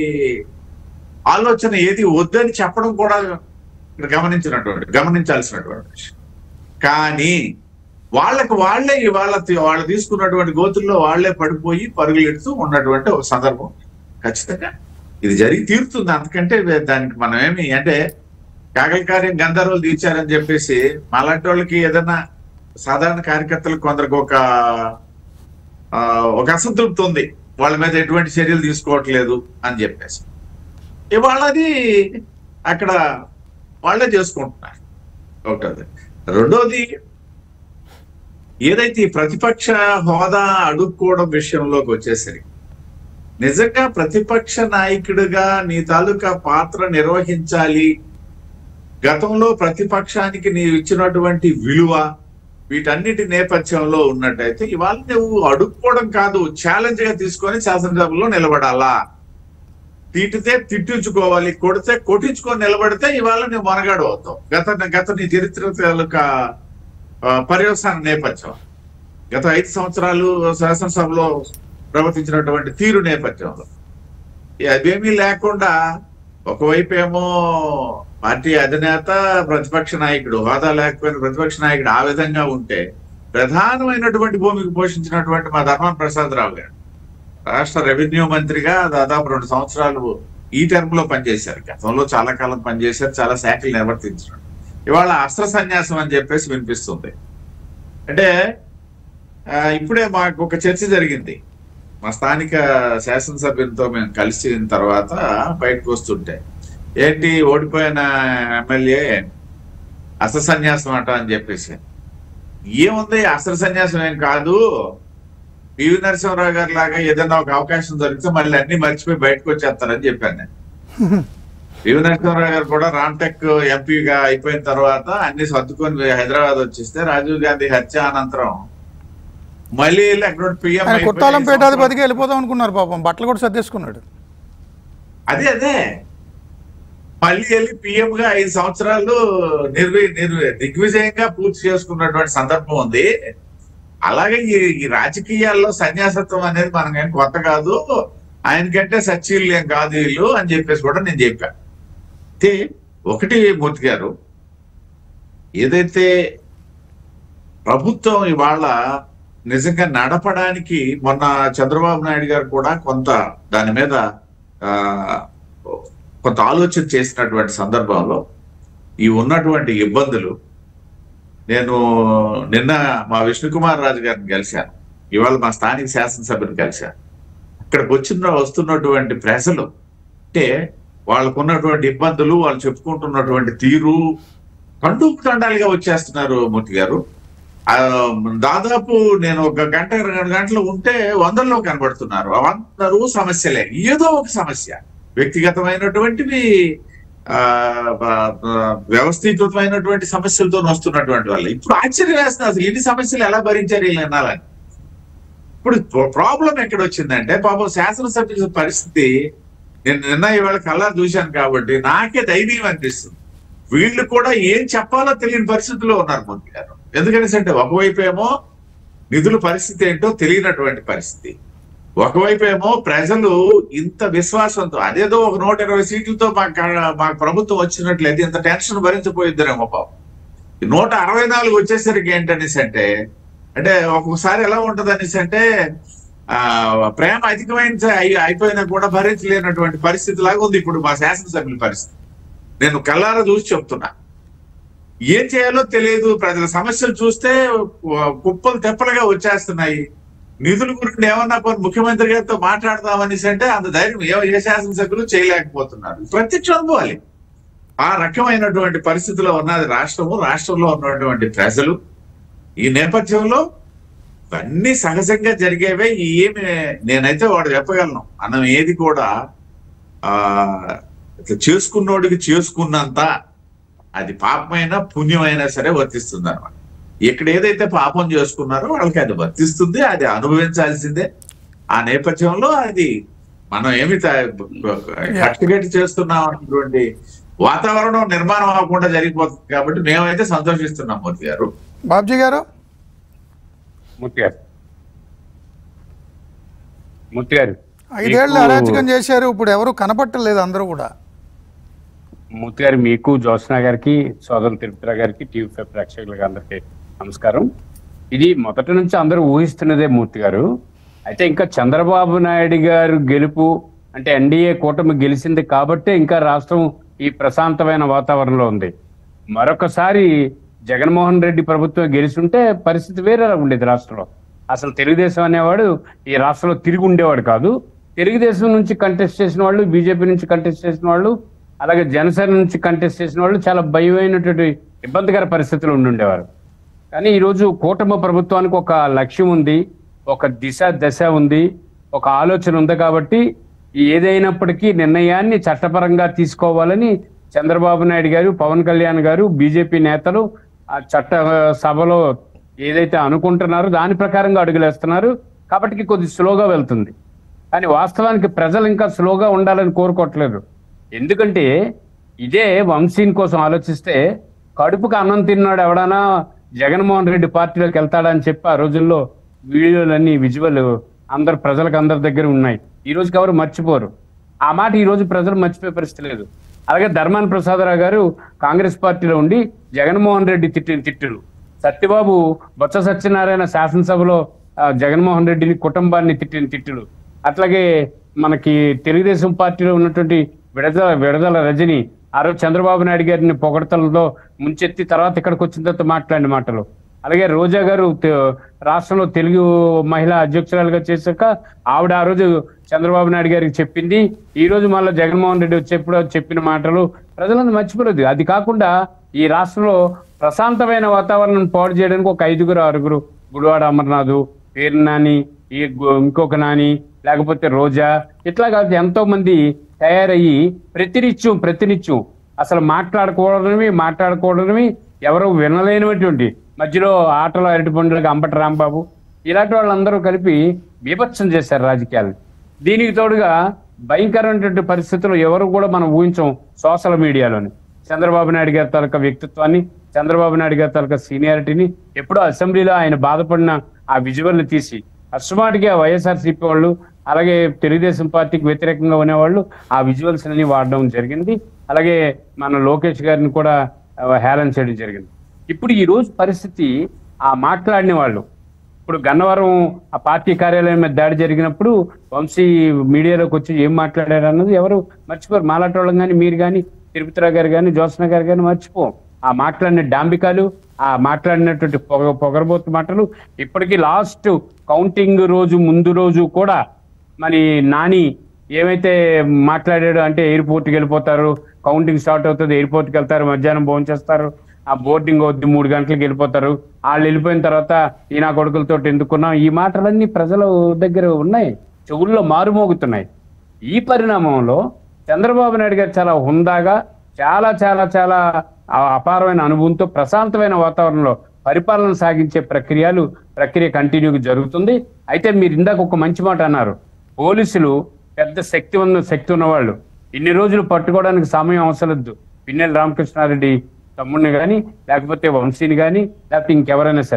ఆలోచన ఏది వద్దని చెప్పడం కూడా ఇక్కడ గమనించినటువంటి గమనించాల్సినటువంటి విషయం కానీ వాళ్ళకు వాళ్ళే ఇవాళ తీ- వాళ్ళు తీసుకున్నటువంటి గోతుల్లో వాళ్ళే పడిపోయి పరుగులెడుతూ ఉన్నటువంటి ఒక సందర్భం ఖచ్చితంగా ఇది జరిగి తీరుతుంది అందుకంటే వే- దానికి మనం ఏమి అంటే కాగల కార్యం గంధర్వులు తీర్చారని చెప్పేసి మాలాంటి వాళ్ళకి ఏదైనా సాధారణ కార్యకర్తలకు కొందరికి ఒక ఆ, ఒక అసంతృప్తి ఉంది వాళ్ళ మీద ఎటువంటి చర్యలు తీసుకోవట్లేదు అని చెప్పేసి ఇవాళ అది అక్కడ వాళ్ళే చేసుకుంటున్నారు ఒకటోది రెండోది ఏదైతే ఈ ప్రతిపక్ష హోదా అడుక్కోవడం విషయంలోకి వచ్చేసరికి నిజంగా ప్రతిపక్ష నాయకుడిగా నీ తాలూకా పాత్ర నిర్వహించాలి గతంలో ప్రతిపక్షానికి నీవు ఇచ్చినటువంటి విలువ వీటన్నిటి నేపథ్యంలో ఉన్నట్టయితే ఇవాళ నువ్వు అడుక్కోవడం కాదు ఛాలెంజ్ గా తీసుకొని శాసనసభలో నిలబడాలా తిట్టితే తిట్టించుకోవాలి కొడితే కొట్టించుకొని నిలబడితే ఇవాళ నువ్వు మనగాడు అవుతావు గత గత నీ చరిత్ర తాలూకా ఆ, పర్యవసాన నేపథ్యం గత ఐదు సంవత్సరాలు శాసనసభలో ప్రవర్తించినటువంటి తీరు నేపథ్యంలో ఈ అదేమీ లేకుండా ఒకవైపు ఏమో పార్టీ అధినేత ప్రతిపక్ష నాయకుడు హోదా లేకపోయిన ప్రతిపక్ష నాయకుడు ఆ విధంగా ఉంటే ప్రధానమైనటువంటి భూమికి పోషించినటువంటి మా ధర్మాన ప్రసాద్ రావు గారు రాష్ట్ర రెవెన్యూ మంత్రిగా దాదాపు రెండు సంవత్సరాలు ఈ టర్మ్ లో పనిచేశారు గతంలో చాలా కాలం పనిచేశారు చాలా శాఖలు నిర్వర్తించారు ఇవాళ అస్త్ర సన్యాసం అని చెప్పేసి వినిపిస్తుంది అంటే ఆ, ఇప్పుడే మాకు ఒక చర్చ జరిగింది మా స్థానిక శాసనసభ్యులతో మేము కలిసిన తర్వాత బయటకు వస్తుంటే ఏంటి ఓడిపోయిన ఎమ్మెల్యే అస్త్ర సన్యాసం అంట అని చెప్పేసి ఏముంది అస్త్ర సన్యాసం ఏం కాదు పివి నరసింహరావు గారి లాగా ఏదైనా ఒక అవకాశం దొరికితే మళ్ళీ అన్ని మర్చిపోయి బయటకు వచ్చేస్తారని చెప్పాను నేను పివి నరసింహరావు గారు కూడా రామ్టెక్ ఎంపీగా అయిపోయిన తర్వాత అన్ని సర్దుకొని హైదరాబాద్ వచ్చేస్తే రాజీవ్ గాంధీ హత్య అనంతరం మళ్ళీ వెళ్ళి అక్కడ పిఎం ఆయన కొత్తాలం పీఠాధిపతికి వెళ్ళిపోదాం అనుకున్నారు పాపం బట్టలు కూడా సర్దేసుకున్నాడు అదే అదే మళ్ళీ వెళ్ళి పిఎం గా ఐదు సంవత్సరాలు నిర్వి నిర్వి దిగ్విజయంగా పూర్తి చేసుకున్నటువంటి సందర్భం ఉంది అలాగే ఈ ఈ రాజకీయాల్లో సన్యాసత్వం అనేది మనకేం కొత్త కాదు ఆయనకంటే సచ్చీలు ఏం కాదు వీళ్ళు అని చెప్పేసి కూడా నేను చెప్పాను అయితే ఒకటి మూర్తి గారు ఏదైతే ప్రభుత్వం ఇవాళ నిజంగా నడపడానికి మొన్న చంద్రబాబు నాయుడు గారు కూడా కొంత దాని మీద ఆ, కొంత ఆలోచన చేసినటువంటి సందర్భంలో ఈ ఉన్నటువంటి ఇబ్బందులు నేను నిన్న మా విష్ణుకుమార్ రాజు గారిని కలిశాను ఇవాళ మా స్థానిక శాసనసభ్యుని కలిశాను అక్కడికి వచ్చిన వస్తున్నటువంటి ప్రజలు అంటే వాళ్ళకు ఉన్నటువంటి ఇబ్బందులు వాళ్ళు చెప్పుకుంటున్నటువంటి తీరు కండుకు తండాలుగా వచ్చేస్తున్నారు మూర్తి గారు ఆ, దాదాపు నేను ఒక గంట రెండు గంటలు ఉంటే వందల్లో కనబడుతున్నారు అందరూ సమస్యలే ఏదో ఒక సమస్య వ్యక్తిగతమైనటువంటివి ఆ బ- బ- వ్యవస్థీకృతమైనటువంటి సమస్యలతో వస్తున్నటువంటి వాళ్ళు ఇప్పుడు ఆశ్చర్యం వేస్తుంది అసలు ఎన్ని సమస్యలు ఎలా భరించారు వీళ్ళు అనాలని ఇప్పుడు ప్రాబ్లం ఎక్కడ వచ్చిందంటే పాపం శాసనసభ్యుల పరిస్థితి నేను నిన్న ఇవాళ కల్లా చూశాను కాబట్టి నాకే ధైర్యం అనిపిస్తుంది వీళ్ళు కూడా ఏం చెప్పాలో తెలియని పరిస్థితిలో ఉన్నారు మంత్రి గారు ఎందుకనేసి అంటే ఒకవైపు ఏమో నిధుల పరిస్థితి ఏంటో తెలియనటువంటి పరిస్థితి ఒకవైపు ఏమో ప్రజలు ఇంత విశ్వాసంతో అదేదో ఒక నూట ఇరవై సీట్లతో మాకు మాకు ప్రభుత్వం వచ్చినట్లయితే ఇంత టెన్షన్ భరించపోయిద్దరేమో పాపం ఈ నూట అరవై నాలుగు వచ్చేసరికి ఏంటనేసి అంటే అంటే ఒక్కొక్కసారి ఎలా ఉంటది అనేసి అంటే ఆ ప్రేమ అధికమైన అయి- అయిపోయినా కూడా భరించలేనటువంటి పరిస్థితి లాగా ఉంది ఇప్పుడు మా శాసనసభ్యుల పరిస్థితి నేను కళ్ళారా చూసి చెప్తున్నా ఏం చేయాలో తెలియదు ప్రజల సమస్యలు చూస్తే వ- కుప్పలు తెప్పలుగా వచ్చేస్తున్నాయి నిధుల గురించి ఏమన్నా కొన్ని ముఖ్యమంత్రి గారితో మాట్లాడదామనేసి అంటే అంత ధైర్యం ఏ- ఏ శాసనసభ్యులు చేయలేకపోతున్నారు ప్రత్యక్ష అనుభవాలి ఆ రకమైనటువంటి పరిస్థితిలో ఉన్నది రాష్ట్రము రాష్ట్రంలో ఉన్నటువంటి ప్రజలు ఈ నేపథ్యంలో ఇవన్నీ సహజంగా జరిగేవే ఈ ఏమి నేనైతే వాడు చెప్పగలను మనం ఏది కూడా ఆ ఇట్లా చేసుకున్నోడికి చేసుకున్నంత అది పాపమైనా పుణ్యమైనా సరే వర్తిస్తుంది అనమాట ఇక్కడ ఏదైతే పాపం చేసుకున్నారో వాళ్ళకి అది వర్తిస్తుంది అది అనుభవించాల్సిందే ఆ నేపథ్యంలో అది మనం ఏమి కట్టుగట్టి చేస్తున్నాం అన్నటువంటి వాతావరణం నిర్మాణం అవ్వకుండా జరిగిపోతుంది కాబట్టి మేమైతే సంతోషిస్తున్నాం మూర్తి గారు బాబ్జీ గారు మూర్తి గారు మూర్తి గారు ఐదేళ్లు మీకు- అరాచకం చేశారు ఇప్పుడు ఎవరు కనపట్టలేదు అందరూ కూడా మూర్తి గారు మీకు జ్యోత్స్న గారికి సోదరు తిరుపతిరావు గారికి టీవీ ఫైవ్ ప్రేక్షకులకి అందరికీ నమస్కారం ఇది మొదటి నుంచి అందరూ ఊహిస్తున్నదే మూర్తి గారు అయితే ఇంకా చంద్రబాబు నాయుడు గారు గెలుపు అంటే ఎన్డీఏ కూటమి గెలిచింది కాబట్టే ఇంకా రాష్ట్రం ఈ ప్రశాంతమైన వాతావరణంలో ఉంది మరొకసారి జగన్మోహన్ రెడ్డి ప్రభుత్వం గెలిచుంటే పరిస్థితి వేరేలా ఉండేది రాష్ట్రంలో అసలు తెలుగుదేశం అనేవాడు ఈ రాష్ట్రంలో తిరిగి ఉండేవాడు కాదు తెలుగుదేశం నుంచి కంటెస్ట్ చేసిన వాళ్ళు బీజేపీ నుంచి కంటెస్ట్ చేసిన వాళ్ళు అలాగే జనసేన నుంచి కంటెస్ట్ చేసిన వాళ్ళు చాలా భయమైనటువంటి ఇబ్బందికర పరిస్థితులు ఉండి ఉండేవారు కానీ ఈరోజు కూటమి ప్రభుత్వానికి ఒక లక్ష్యం ఉంది ఒక దిశ దశ ఉంది ఒక ఆలోచన ఉంది కాబట్టి ఈ ఏదైనప్పటికీ నిర్ణయాన్ని చట్టపరంగా తీసుకోవాలని చంద్రబాబు నాయుడు గారు పవన్ కళ్యాణ్ గారు బీజేపీ నేతలు ఆ చట్ట సభలో ఏదైతే అనుకుంటున్నారో దాని ప్రకారంగా అడుగులేస్తున్నారు కాబట్టి కొద్ది స్లోగా వెళ్తుంది కానీ వాస్తవానికి ప్రజలు ఇంకా స్లోగా ఉండాలని కోరుకోవట్లేదు ఎందుకంటే ఇదే వంశీన్ కోసం ఆలోచిస్తే కడుపుకు అన్నం తిన్నాడు ఎవడన్నా జగన్మోహన్ రెడ్డి పార్టీలోకి వెళ్తాడని చెప్పి ఆ రోజుల్లో వీడియోలన్నీ విజువల్ అందరు ప్రజలకు అందరి దగ్గర ఉన్నాయి ఈ రోజుకి ఎవరు మర్చిపోరు ఆ మాట ఈ రోజు ప్రజలు మర్చిపోయే పరిస్థితి లేదు అలాగే ధర్మాన ప్రసాదరావు గారు కాంగ్రెస్ పార్టీలో ఉండి జగన్మోహన్ రెడ్డి తిట్టిన తిట్టులు సత్యబాబు బొత్స సత్యనారాయణ శాసనసభలో ఆ, జగన్మోహన్ రెడ్డిని కుటుంబాన్ని తిట్టిన తిట్టులు అట్లాగే మనకి తెలుగుదేశం పార్టీలో ఉన్నటువంటి విడదల విడదల రజని ఆ రోజు చంద్రబాబు నాయుడు గారిని పొగడతలతో ముంచెత్తి తర్వాత ఇక్కడికి వచ్చిన తర్వాత మాట్లాడిన మాటలు అలాగే రోజా గారు తె- రాష్ట్రంలో తెలుగు మహిళా అధ్యక్షురాలుగా చేశాక ఆవిడ ఆ రోజు చంద్రబాబు నాయుడు గారికి చెప్పింది ఈ రోజు మళ్ళీ జగన్మోహన్ రెడ్డి వచ్చేప్పుడు చెప్పిన మాటలు ప్రజలందరూ మర్చిపోలేదు అది కాకుండా ఈ రాష్ట్రంలో ప్రశాంతమైన వాతావరణం పాడు చేయడానికి ఒక ఐదుగురు ఆరుగురు గుడివాడ అమర్నాథ్ పేరు నాని ఈ గు- ఇంకొక నాని లేకపోతే రోజా ఇట్లా కాదు ఎంతో మంది తయారయ్యి ప్రతినిత్యం ప్రతినిత్యం అసలు మాట్లాడకూడదనివి మాట్లాడకూడదనివి ఎవరు వినలేనటువంటి మధ్యలో ఆటలో అరటిపండులకు అంబటి రాంబాబు ఇలాంటి వాళ్ళందరూ కలిపి బీభత్సం చేశారు రాజకీయాలు దీనికి తోడుగా భయంకరమైనటువంటి పరిస్థితులు ఎవరు కూడా మనం ఊహించం సోషల్ మీడియాలోని చంద్రబాబు నాయుడు గారి తాలూకా వ్యక్తిత్వాన్ని చంద్రబాబు నాయుడు గారి తాలూకా సీనియారిటీని ఎప్పుడో అసెంబ్లీలో ఆయన బాధపడిన ఆ విజువల్ని తీసి అస్మాటికి ఆ వైఎస్ఆర్సీపీ వాళ్ళు అలాగే తెలుగుదేశం పార్టీకి వ్యతిరేకంగా ఉండేవాళ్ళు ఆ విజువల్స్ అన్ని వాడడం జరిగింది అలాగే మన లోకేష్ గారిని కూడా ఆ, హేళన చేయడం జరిగింది ఇప్పుడు ఈ రోజు పరిస్థితి ఆ మాట్లాడిన వాళ్ళు ఇప్పుడు గన్నవరం ఆ పార్టీ కార్యాలయం మీద దాడి జరిగినప్పుడు వంశీ మీడియాలోకి వచ్చి ఏం మాట్లాడారు అన్నది ఎవరు మర్చిపోరు మాలాంటి వాళ్ళం కానీ మీరు కానీ తిరుపతిరావు గారు కానీ జ్యోత్స్న గారు కానీ మర్చిపోం ఆ మాట్లాడిన డాంబికాలు ఆ మాట్లాడినటువంటి పొగ పొగరబోతు మాటలు ఇప్పటికీ లాస్ట్ కౌంటింగ్ రోజు ముందు రోజు కూడా మరి నాని ఏమైతే మాట్లాడాడు అంటే ఎయిర్పోర్ట్కి వెళ్ళిపోతారు కౌంటింగ్ స్టార్ట్ అవుతుంది ఎయిర్పోర్ట్కి వెళ్తారు మధ్యాహ్నం భోజనం చేస్తారు ఆ బోర్డింగ్ అవుద్ది మూడు గంటలకు వెళ్ళిపోతారు వాళ్ళు వెళ్ళిపోయిన తర్వాత ఈ నా కొడుకులతో ఎందుకున్నాం ఈ మాటలన్నీ ప్రజల దగ్గర ఉన్నాయి చెవుల్లో మారుమోగుతున్నాయి ఈ పరిణామంలో చంద్రబాబు నాయుడు గారు చాలా హుందాగా చాలా చాలా చాలా ఆ- అపారమైన అనుభవంతో ప్రశాంతమైన వాతావరణంలో పరిపాలన సాగించే ప్రక్రియలు ప్రక్రియ కంటిన్యూగా జరుగుతుంది అయితే మీరు ఇందాక ఒక మంచి మాట అన్నారు పోలీసులు పెద్ద శక్తి ఉన్న శక్తి ఉన్నవాళ్ళు ఇన్ని రోజులు పట్టుకోవడానికి సమయం అవసరం లేదు పిన్నెల రామకృష్ణారెడ్డి తమ్ముడిని కానీ లేకపోతే వంశీని కానీ లేకపోతే ఇంకెవరైనా సరే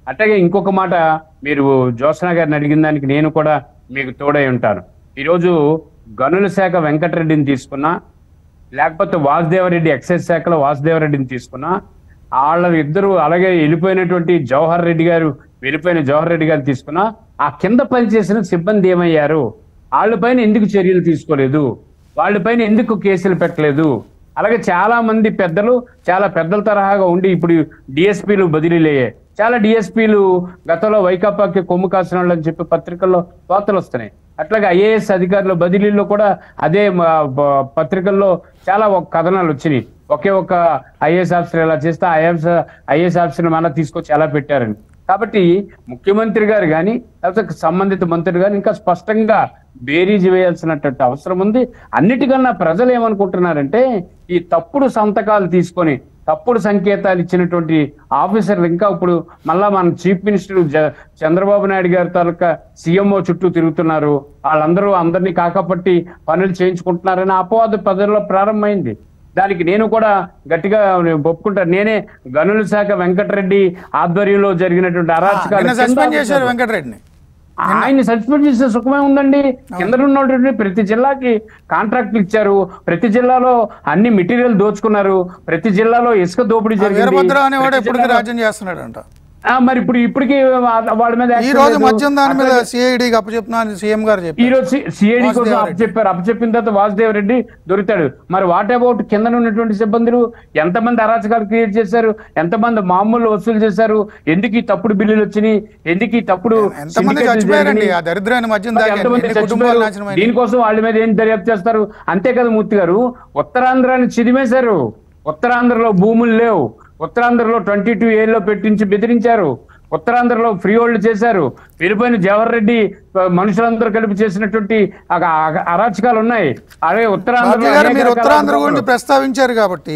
అట్లాగే ఇంకొక మాట మీరు జ్యోత్స్న గారిని అడిగిన దానికి నేను కూడా మీకు తోడై ఉంటాను ఈరోజు గనుల శాఖ వెంకటరెడ్డిని తీసుకున్నా లేకపోతే వాసుదేవరెడ్డి ఎక్సైజ్ శాఖలో వాసుదేవరెడ్డిని తీసుకున్నా వాళ్ళ ఇద్దరు అలాగే వెళ్ళిపోయినటువంటి జవహర్ రెడ్డి గారు వెళ్ళిపోయిన జవహర్ రెడ్డి గారు తీసుకున్నా ఆ కింద పనిచేసిన సిబ్బంది ఏమయ్యారు వాళ్ళపైన ఎందుకు చర్యలు తీసుకోలేదు వాళ్ళపైన ఎందుకు కేసులు పెట్టలేదు అలాగే చాలా మంది పెద్దలు చాలా పెద్దల తరహాగా ఉండి ఇప్పుడు డిఎస్పీలు బదిలీలు అయ్యాయి చాలా డిఎస్పీలు గతంలో వైకాపాకి కొమ్ము కాసిన వాళ్ళు అని చెప్పి పత్రికల్లో వార్తలు వస్తున్నాయి అట్లాగే ఐఏఎస్ అధికారుల బదిలీల్లో కూడా అదే మ- బ- పత్రికల్లో చాలా ఒక కథనాలు వచ్చినాయి ఒకే ఒక ఐఏఎస్ ఆఫీసర్ ఇలా చేస్తే ఐఎస్ ఐఏఎస్ ఆఫీసర్ మళ్ళీ తీసుకొచ్చి ఎలా పెట్టారని కాబట్టి ముఖ్యమంత్రి గారు కానీ లేకపోతే సంబంధిత మంత్రులు కానీ ఇంకా స్పష్టంగా బేరీజ్ వేయాల్సినటువంటి అవసరం ఉంది అన్నిటికన్నా ప్రజలు ఏమనుకుంటున్నారంటే ఈ తప్పుడు సంతకాలు తీసుకొని తప్పుడు సంకేతాలు ఇచ్చినటువంటి ఆఫీసర్లు ఇంకా ఇప్పుడు మళ్ళా మన చీఫ్ మినిస్టర్ జ- చంద్రబాబు నాయుడు గారి తాలూకా సీఎంఓ చుట్టూ తిరుగుతున్నారు వాళ్ళందరూ అందరినీ కాకపట్టి పనులు చేయించుకుంటున్నారని అపవాదు ప్రజల్లో ప్రారంభమైంది దానికి నేను కూడా గట్టిగా ఒప్పుకుంటాను నేనే గనుల శాఖ వెంకటరెడ్డి ఆధ్వర్యంలో జరిగినటువంటి అరాచకాలు నిన్న కింద సస్పెండ్ చేశారు ఆఫీసర్లు. వెంకటరెడ్డిని ఆయన్ని సస్పెండ్ చేసే సుఖమే ఉందండి కింద ఉన్నటువంటి ప్రతి జిల్లాకి కాంట్రాక్ట్లు ఇచ్చారు ప్రతి జిల్లాలో అన్ని మెటీరియల్ దోచుకున్నారు ప్రతి జిల్లాలో ఇసుక దోపిడీ ఆ జరిగింది వీరభద్ర అనేవాడు ప్రతి ఎప్పటికీ జిల్లాలో- రాజ్యం చేస్తున్నాడంట ఆ, మరి ఇప్పుడు ఇప్పటికీ వా- వాళ్ళ మీద ఈ యాక్షన్ రోజు లేదు. మద్యం దాని మీద అట్లాగే- సిఐడికి అప్పచెప్తున్నా అని సీఎం గారు ఈ చెప్పారు రోజు సిఐడి కోసం వాసుదేవ్ అప్ చెప్పారు అప్ చెప్పిన తర్వాత వాసుదేవ్ రెడ్డి దొరుకుతాడు మరి వాట్ అబౌట్ కింద ఉన్నటువంటి సిబ్బందులు ఎంతమంది అరాచకాలు క్రియేట్ చేశారు ఎంతమంది మామూలు వసూలు చేశారు ఎందుకు ఈ తప్పుడు బిల్లులు వచ్చినాయి ఎందుకు ఈ తప్పుడు ఎంతమంది syndicates చచ్చిపోయారండి జరిగినాయి? ఆ దరిద్రాన్ని మద్యం మరి దాకా ఎంతమంది ఎన్ని కుటుంబాలు చచ్చిపోయారు? నాశనమైనాయి దీనికోసం వాళ్ళ మీద ఏం దర్యాప్తు చేస్తారు అంతే కదా మూర్తి గారు ఉత్తరాంధ్రాన్ని చిదిమేశారు ఉత్తరాంధ్రలో భూములు లేవు ఉత్తరాంధ్రలో ట్వంటీ టూ ఏలో పెట్టించి బెదిరించారు ఉత్తరాంధ్రలో ఫ్రీ హోల్డ్ చేశారు వెళ్ళిపోయిన జవహర్ రెడ్డి ఆ, మనుషులందరూ కలిపి చేసినటువంటి ఆ- ఆ- అరాచకాలు ఉన్నాయి అలాగే ఉత్తరాంధ్రలో భారతి గారు అనేక మీరు రకాల ఉత్తరాంధ్ర గురించి ఆందోళనలు. ప్రస్తావించారు కాబట్టి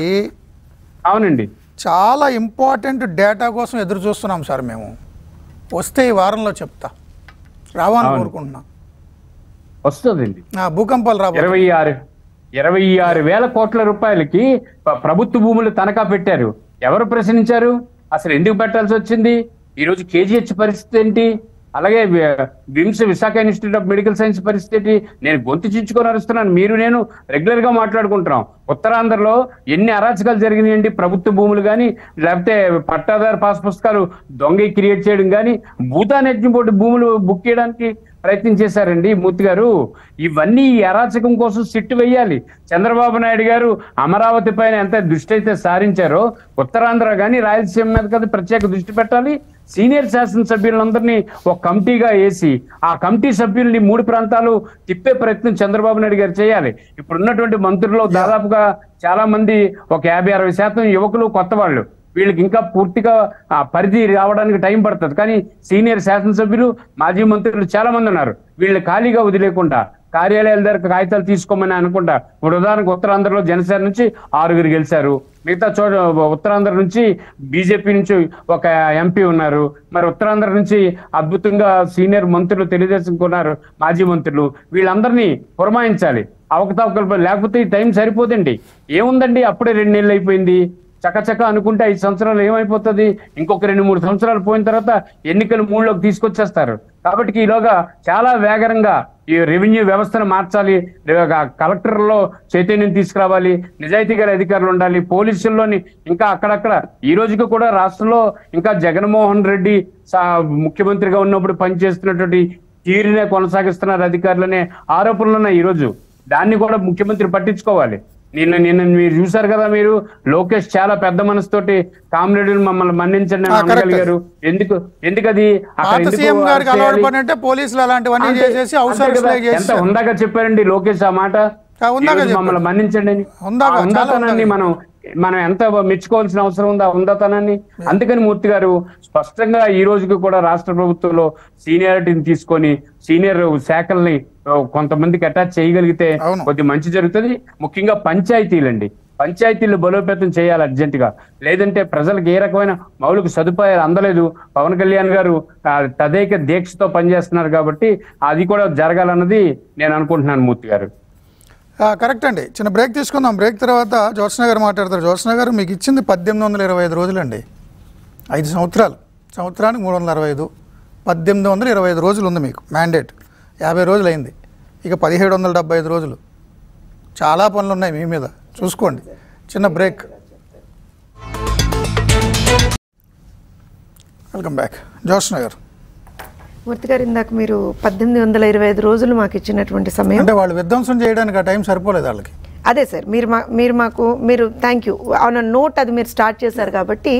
అవునండి చాలా ఇంపార్టెంట్ డేటా కోసం ఎదురు చూస్తున్నాం సార్ మేము వస్తే ఈ వారంలో చెప్తా రావాలని అవును. కోరుకుంటున్నా వస్తుందండి ఆ, భూకంపాలు రాబో ఇరవై ఆరు ఇరవై ఆరు వేల కోట్ల రూపాయలకి ప- ప్రభుత్వ భూములు తనఖా పెట్టారు ఎవరు ప్రశ్నించారు అసలు ఎందుకు పెట్టాల్సి వచ్చింది ఈ రోజు కేజీహెచ్ పరిస్థితి ఏంటి అలాగే వి- VIMS Visakha institute of medical science పరిస్థితి ఏంటి నేను గొంతు చించుకొని అరుస్తున్నాను మీరు నేను రెగ్యులర్ గా మాట్లాడుకుంటున్నాం ఉత్తరాంధ్రలో ఎన్ని అరాచకాలు జరిగినాయండి ప్రభుత్వ భూములు కానీ లేకపోతే పట్టాదారు పాస్ పుస్తకాలు దొంగ క్రియేట్ చేయడం కానీ భూతాన్ బోర్డు భూములు బుక్ చేయడానికి ప్రయత్నం చేశారండి మూర్తి గారు ఇవన్నీ ఈ అరాచకం కోసం సిట్టు వేయాలి చంద్రబాబు నాయుడు గారు అమరావతి పైన ఎంత దృష్టి అయితే సారించారో ఉత్తరాంధ్ర కానీ రాయలసీమ మీద కదా ప్రత్యేక దృష్టి పెట్టాలి సీనియర్ శాసనసభ్యులందరినీ ఒక కమిటీగా వేసి ఆ కమిటీ సభ్యుల్ని మూడు ప్రాంతాలు తిప్పే ప్రయత్నం చంద్రబాబు నాయుడు గారు చేయాలి ఇప్పుడు ఉన్నటువంటి మంత్రుల్లో దాదాపుగా చాలా మంది ఒక యాభై అరవై శాతం యువకులు కొత్త వాళ్ళు వీళ్ళకి ఇంకా పూర్తిగా ఆ పరిధి రావడానికి టైం పడుతుంది కానీ సీనియర్ శాసనసభ్యులు మాజీ మంత్రులు చాలా మంది ఉన్నారు వీళ్ళు ఖాళీగా వదిలేకుండా కార్యాలయాల దగ్గర కాగితాలు తీసుకోమని అనుకుంటా ఇప్పుడు ఉదాహరణకు ఉత్తరాంధ్రలో జనసేన నుంచి ఆరుగురు గెలిచారు మిగతా చోట ఉత్తరాంధ్ర నుంచి బీజేపీ నుంచి ఒక ఎంపీ ఉన్నారు మరి ఉత్తరాంధ్ర నుంచి అద్భుతంగా సీనియర్ మంత్రులు తెలుగుదేశం ఉన్నారు మాజీ మంత్రులు వీళ్ళందరినీ పురమాయించాలి అవకతవకలు లేకపోతే ఈ టైం సరిపోదండి ఏముందండి అప్పుడే రెండు నెలలు అయిపోయింది చకచక అనుకుంటే ఐదు సంవత్సరాలు ఏమైపోతుంది ఇంకొక రెండు మూడు సంవత్సరాలు పోయిన తర్వాత ఎన్నికలు మూడులోకి తీసుకొచ్చేస్తారు కాబట్టి ఈలోగా చాలా వేగంగా ఈ రెవెన్యూ వ్యవస్థను మార్చాలి కలెక్టర్లో చైతన్యం తీసుకురావాలి నిజాయితీ గల అధికారులు ఉండాలి పోలీసుల్లోని ఇంకా అక్కడక్కడ ఈ రోజుకి కూడా రాష్ట్రంలో ఇంకా జగన్మోహన్ రెడ్డి సా- ముఖ్యమంత్రిగా ఉన్నప్పుడు పనిచేస్తున్నటువంటి తీరునే కొనసాగిస్తున్నారు అధికారులనే ఆరోపణలు ఉన్నాయి ఈ రోజు దాన్ని కూడా ముఖ్యమంత్రి పట్టించుకోవాలి నిన్న నిన్న మీరు చూసారు కదా మీరు లోకేష్ చాలా పెద్ద మనసుతోటి కామ్రేడులు మమ్మల్ని మన్నించండి అని ఆ, correct. అనగలిగారు ఎందుకు ఎందుకు అది అక్కడ పాత ఎందుకు సీఎం గారికి చేయాలి? అలవాటు పడినట్టే పోలీసులు అలాంటివన్నీ అంతే- చేసేసి అంతే అవసరం కదా. ఎంత చేసేసారు ఉందాక చెప్పారండి లోకేష్ ఆ మాట ఆ, ఉందాక ఈరోజు చెప్పారు. మమ్మల్ని మన్నించండి అని ఉందాక, ఆ చాలా ఉందాతనాన్ని ఉందాక. మనం మనం ఎంత మెచ్చుకోవాల్సిన అవసరం ఉందా ఉందాతనాన్ని అందుకని మూర్తి గారు స్పష్టంగా ఈ రోజుకి కూడా రాష్ట్ర ప్రభుత్వంలో సీనియారిటీని తీసుకొని సీనియర్ శాఖల్ని ఆ, కొంతమందికి అటాచ్ చేయగలిగితే అవును. కొద్ది మంచి జరుగుతుంది ముఖ్యంగా పంచాయతీలండి పంచాయతీలు బలోపేతం చేయాలి అర్జెంట్ గా లేదంటే ప్రజలకు ఏ రకమైన మౌలిక సదుపాయాలు అందలేదు పవన్ కళ్యాణ్ గారు ఆ, తదేక దీక్షతో పనిచేస్తున్నారు కాబట్టి అది కూడా జరగాలన్నది నేను అనుకుంటున్నాను మూర్తి గారు ఆ, కరెక్ట్ అండి చిన్న బ్రేక్ తీసుకుందాం బ్రేక్ తర్వాత జ్యోత్స్న గారు మాట్లాడతారు జ్యోత్స్న గారు మీకు ఇచ్చింది పద్దెనిమిది వందల ఇరవై ఐదు రోజులండి ఐదు సంవత్సరాలు సంవత్సరానికి మూడు వందల అరవై ఐదు పద్దెనిమిది వందల ఇరవై ఐదు రోజులు ఉంది మీకు మ్యాండేట్ యాభై రోజులు అయింది ఇక పదిహేడు వందల డెబ్బై ఐదు రోజులు చాలా పనులు ఉన్నాయి మీ మీద చూసుకోండి చిన్న బ్రేక్ వెల్కమ్ బ్యాక్ జోష్న గారు మూర్తి గారు ఇందాక మీరు పద్దెనిమిది వందల ఇరవై ఐదు రోజులు మాకు ఇచ్చినటువంటి సమయం అంటే వాళ్ళు విధ్వంసం చేయడానికి ఆ టైం సరిపోలేదు వాళ్ళకి అదే సార్ మీరు మా మీరు మాకు మీరు థ్యాంక్ యూ ఆన్ నోట్ అది మీరు స్టార్ట్ చేశారు కాబట్టి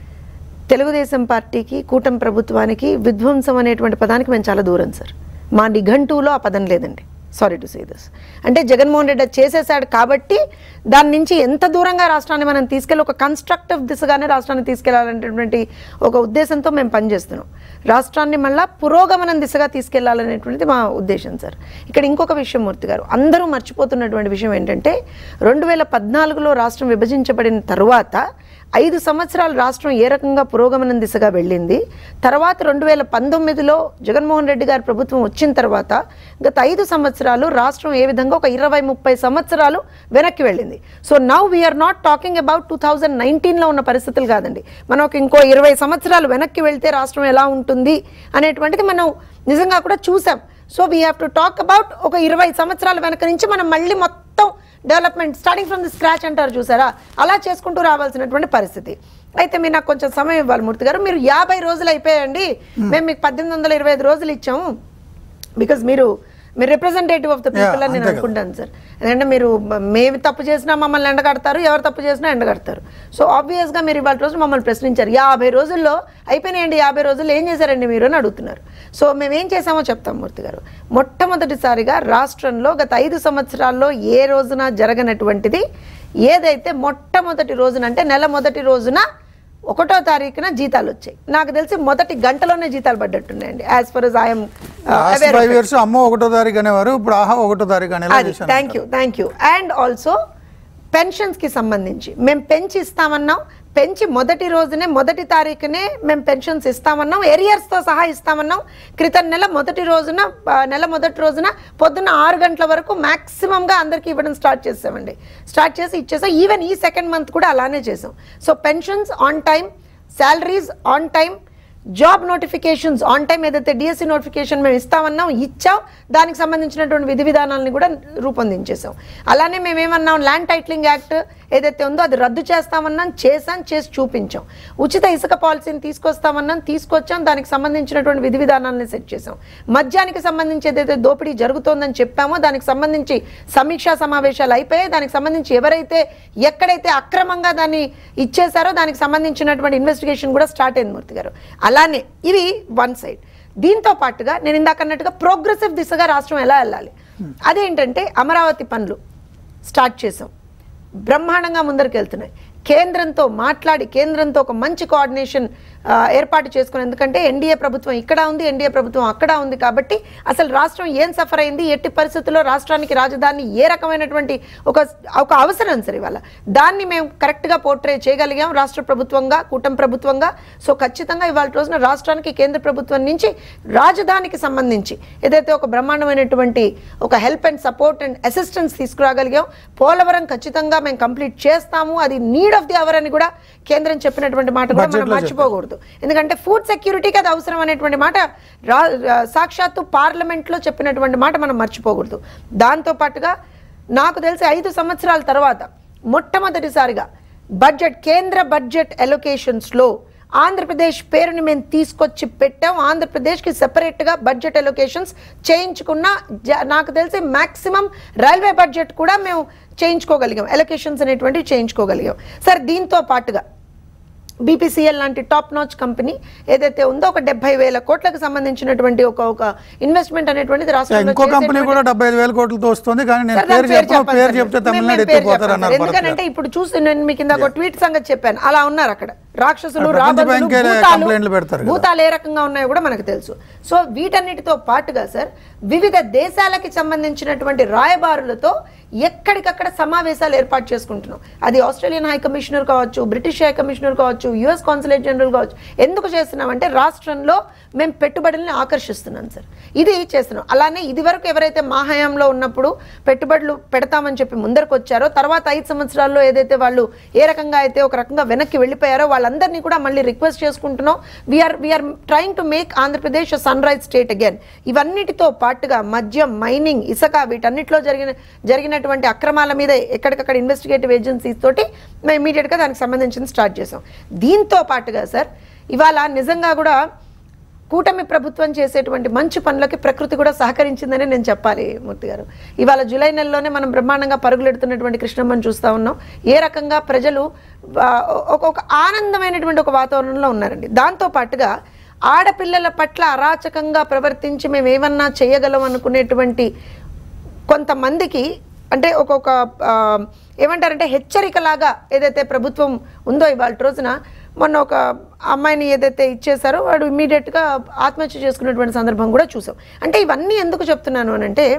తెలుగుదేశం పార్టీకి కూటమి ప్రభుత్వానికి విధ్వంసం అనేటువంటి పదానికి మేము చాలా దూరం సార్ మా నిఘంటువులో ఆ పదం లేదండి సారీ టు సే దిస్ అంటే జగన్మోహన్ రెడ్డి అది చేసేసాడు కాబట్టి దాని నుంచి ఎంత దూరంగా రాష్ట్రాన్ని మనం తీసుకెళ్ళి ఒక కన్స్ట్రక్టివ్ దిశగానే రాష్ట్రాన్ని తీసుకెళ్లాలనేటువంటి ఒక ఉద్దేశంతో మేము పనిచేస్తున్నాం రాష్ట్రాన్ని మళ్ళా పురోగమనం దిశగా తీసుకెళ్లాలనేటువంటిది మా ఉద్దేశం సార్ ఇక్కడ ఇంకొక విషయం మూర్తి గారు అందరూ మర్చిపోతున్నటువంటి విషయం ఏంటంటే రెండు వేల పద్నాలుగులో రాష్ట్రం విభజించబడిన తరువాత ఐదు సంవత్సరాలు రాష్ట్రం ఏ రకంగా పురోగమనం దిశగా వెళ్ళింది తర్వాత రెండు వేల పంతొమ్మిదిలో జగన్మోహన్ రెడ్డి గారి ప్రభుత్వం వచ్చిన తర్వాత గత ఐదు సంవత్సరాలు రాష్ట్రం ఏ విధంగా ఒక ఇరవై ముప్పై సంవత్సరాలు వెనక్కి వెళ్ళింది so now we're not talking about two thousand నైన్టీన్లో ఉన్న పరిస్థితులు కాదండి మనం ఒక ఇంకో ఇరవై సంవత్సరాలు వెనక్కి వెళ్తే రాష్ట్రం ఎలా ఉంటుంది అనేటువంటిది మనం నిజంగా కూడా చూసాం so we have to talk about ఒక ఇరవై సంవత్సరాల వెనక నుంచి మనం మళ్ళీ మొత్తం development starting from the scratch అంటారు చూసారా అలా చేసుకుంటూ రావాల్సినటువంటి పరిస్థితి అయితే మీరు నాకు కొంచెం సమయం ఇవ్వాలి మూర్తి గారు మీరు యాభై రోజులు అయిపోయాయండి మేము మీకు పద్దెనిమిది వందల ఇరవై ఐదు రోజులు ఇచ్చాము బికాజ్ మీరు మీరు రిప్రజెంటేటివ్ ఆఫ్ ద పీపుల్ అని నేను అంతే కదా. అనుకుంటాను సార్ ఎందుకంటే మీరు మ- మేము తప్పు చేసినా మమ్మల్ని ఎండగడతారు ఎవరు తప్పు చేసినా ఎండగడతారు సో ఆబ్వియస్గా మీరు ఇవాళ రోజు మమ్మల్ని ప్రశ్నించారు యాభై రోజుల్లో అయిపోయినాయండి యాభై రోజుల్లో ఏం చేశారండి మీరు అని అడుగుతున్నారు సో మేము ఏం చేసామో చెప్తాం మూర్తి గారు మొట్టమొదటిసారిగా రాష్ట్రంలో గత ఐదు సంవత్సరాల్లో ఏ రోజున జరగనటువంటిది ఏదైతే మొట్టమొదటి రోజున అంటే నెల మొదటి రోజున ఒకటో తారీఖున జీతాలు వచ్చాయి నాకు తెలిసి మొదటి గంటలోనే జీతాలు పడ్డట్టున్నాయండి as for as I'm last five years అమ్మో ఒకటో తారీఖు అనేవారు ఇప్పుడు ఆహా ఒకటో తారీఖు అనేలా అది చేశాను thank you thank you and also పెన్షన్స్కి సంబంధించి మేము పెంచి ఇస్తామన్నాం పెంచి మొదటి రోజునే మొదటి తారీఖునే మేము పెన్షన్స్ ఇస్తామన్నాం ఎరియర్స్తో సహా ఇస్తామన్నాం క్రితం నెల మొదటి రోజున ఆ, నెల మొదటి రోజున పొద్దున్న ఆరు గంటల వరకు మ్యాక్సిమంగా అందరికీ ఇవ్వడం స్టార్ట్ చేసామండి స్టార్ట్ చేసి ఇచ్చేసాం ఈవెన్ ఈ సెకండ్ మంత్ కూడా అలానే చేసాం so pensions on time salaries on time job notifications on time ఏదైతే డిఎస్సి నోటిఫికేషన్ మేము ఇస్తామన్నాం ఇచ్చాం దానికి సంబంధించినటువంటి విధి విధానాలను కూడా రూపొందించేసాం అలానే మేము ఏమన్నాం ల్యాండ్ టైటిలింగ్ యాక్ట్ ఏదైతే ఉందో అది రద్దు చేస్తామన్నాం చేసాం చేసి చూపించాం ఉచిత ఇసుక పాలసీని తీసుకొస్తామన్నాం తీసుకొచ్చాం దానికి సంబంధించినటువంటి విధి విధానాలను సెట్ చేసాం మద్యానికి సంబంధించి ఏదైతే దోపిడీ జరుగుతోందని చెప్పామో దానికి సంబంధించి సమీక్షా సమావేశాలు అయిపోయాయి దానికి సంబంధించి ఎవరైతే ఎక్కడైతే అక్రమంగా దాన్ని ఇచ్చేశారో దానికి సంబంధించినటువంటి ఇన్వెస్టిగేషన్ కూడా స్టార్ట్ అయింది మూర్తి గారు అలానే ఇవి వన్ సైడ్ దీంతో పాటుగా నేను ఇందాక అన్నట్టుగా ప్రోగ్రెసివ్ దిశగా రాష్ట్రం ఎలా వెళ్ళాలి అదేంటంటే అమరావతి పనులు స్టార్ట్ చేసాం బ్రహ్మాండంగా ముందరికి వెళ్తున్నాయి కేంద్రంతో మాట్లాడి కేంద్రంతో ఒక మంచి కోఆర్డినేషన్ ఆ, ఏర్పాటు చేసుకుని ఎందుకంటే ఎన్డీఏ ప్రభుత్వం ఇక్కడ ఉంది ఎన్డీఏ ప్రభుత్వం అక్కడ ఉంది కాబట్టి అసలు రాష్ట్రం ఏం సఫర్ అయింది ఎట్టి పరిస్థితుల్లో రాష్ట్రానికి రాజధాని ఏ రకమైనటువంటి ఒక ఒక అవసరం సార్ ఇవాళ దాన్ని మేము కరెక్ట్గా పోర్ట్రే చేయగలిగాం రాష్ట్ర ప్రభుత్వంగా కూటమి ప్రభుత్వంగా సో ఖచ్చితంగా ఇవాళ రోజున రాష్ట్రానికి కేంద్ర ప్రభుత్వం నుంచి రాజధానికి సంబంధించి ఏదైతే ఒక బ్రహ్మాండమైనటువంటి ఒక help and support and assistance తీసుకురాగలిగాం పోలవరం ఖచ్చితంగా మేము కంప్లీట్ చేస్తాము అది నీడ్ ఆఫ్ ది అవర్ అని కూడా కేంద్రం చెప్పినటువంటి మాట కూడా Budget మనం లో మర్చిపోకూడదు ఎందుకంటే ఫుడ్ సెక్యూరిటీకి అది అవసరం అనేటువంటి మాట రా రా- సాక్షాత్తు పార్లమెంట్లో చెప్పినటువంటి మాట మనం మర్చిపోకూడదు దాంతో పాటుగా నాకు తెలిసి ఐదు సంవత్సరాల తర్వాత మొట్టమొదటిసారిగా బడ్జెట్ కేంద్ర బడ్జెట్ ఎలొకేషన్స్లో ఆంధ్రప్రదేశ్ పేరుని మేము తీసుకొచ్చి పెట్టాం ఆంధ్రప్రదేశ్కి సెపరేట్గా బడ్జెట్ ఎలొకేషన్స్ చేయించుకున్న జ- నాకు తెలిసి మాక్సిమం రైల్వే బడ్జెట్ కూడా మేము చేయించుకోగలిగాం ఎలొకేషన్స్ అనేటువంటివి చేయించుకోగలిగాం సార్ దీంతో పాటుగా బీపీసీఎల్ లాంటి టాప్ నాచ్ కంపెనీ ఏదైతే ఉందో ఒక డెబ్బై వేల కోట్లకు సంబంధించినటువంటి ఒక ఒక ఇన్వెస్ట్మెంట్ అనేటువంటిది రాష్ట్రంలో ఇంకో కంపెనీ చేసేటువంటి- కూడా డెబ్బై ఐదు వేల కోట్లతో వస్తుంది కానీ నేను సార్, దాని పేరు చెప్పను చెప్పను పేరు సార్ చెప్తే నేను. తమిళనాడు మేము పేరు ఎత్తిపోతారు చెప్పను అన్నారు సార్. భరత్ గారు. ఎందుకంటే ఇప్పుడు చూసి నేను మీకు ఇందాక ట్వీట్ సంగతి చెప్పాను అలా ఉన్నారు అక్కడ రాక్షసులు ప్రపంచ రాబందులు బ్యాంకే భూతాలు కంప్లైంట్లు పెడతారు కదా. భూతాలు ఏ రకంగా ఉన్నాయో కూడా మనకు తెలుసు సో వీటన్నిటితో పాటుగా సార్ వివిధ దేశాలకి సంబంధించినటువంటి రాయబారులతో ఎక్కడికక్కడ సమావేశాలు ఏర్పాటు చేసుకుంటున్నాం అది ఆస్ట్రేలియన్ హై కమిషనర్ కావచ్చు బ్రిటిష్ హై కమిషనర్ కావచ్చు యుఎస్ కాన్సులేట్ జనరల్ కావచ్చు ఎందుకు చేస్తున్నామంటే రాష్ట్రంలో మేము పెట్టుబడుల్ని ఆకర్షిస్తున్నాం సార్ ఇది చేస్తున్నాం అలానే ఇది వరకు ఎవరైతే మా హయాంలో ఉన్నప్పుడు పెట్టుబడులు పెడతామని చెప్పి ముందరకు వచ్చారో తర్వాత ఐదు సంవత్సరాల్లో ఏదైతే వాళ్ళు ఏ రకంగా అయితే ఒక రకంగా వెనక్కి వెళ్ళిపోయారో వాళ్ళ వాళ్ళందరినీ కూడా మళ్ళీ రిక్వెస్ట్ చేసుకుంటున్నాం we're we're trying to make Andhra Pradesh sunrise state again ఇవన్నిటితో పాటుగా మద్యం మైనింగ్ ఇసుక వీటన్నిటిలో జరిగిన జరిగినటువంటి అక్రమాల మీద ఎక్కడికక్కడ ఇన్వెస్టిగేటివ్ ఏజెన్సీస్ తోటి మేము ఇమీడియట్గా దానికి సంబంధించింది స్టార్ట్ చేసాం దీంతో పాటుగా సార్ ఇవాళ నిజంగా కూడా కూటమి ప్రభుత్వం చేసేటువంటి మంచి పనులకి ప్రకృతి కూడా సహకరించిందని నేను చెప్పాలి మూర్తి గారు ఇవాళ జూలై నెలలోనే మనం బ్రహ్మాండంగా పరుగులెడుతున్నటువంటి కృష్ణమ్మని చూస్తూ ఉన్నాం ఏ రకంగా ప్రజలు ఆ, ఒక ఒక ఆనందమైనటువంటి ఒక వాతావరణంలో ఉన్నారండి దాంతో పాటుగా ఆడపిల్లల పట్ల అరాచకంగా ప్రవర్తించి మేము ఏమన్నా చేయగలం అనుకునేటువంటి కొంతమందికి అంటే ఒక్కొక్క ఆ, ఏమంటారంటే హెచ్చరికలాగా ఏదైతే ప్రభుత్వం ఉందో ఇవాళ రోజున మొన్న ఒక అమ్మాయిని ఏదైతే ఇచ్చేసారో వాడు ఇమ్మీడియట్గా ఆత్మహత్య చేసుకున్నటువంటి సందర్భం కూడా చూసాం అంటే ఇవన్నీ ఎందుకు చెప్తున్నాను అని అంటే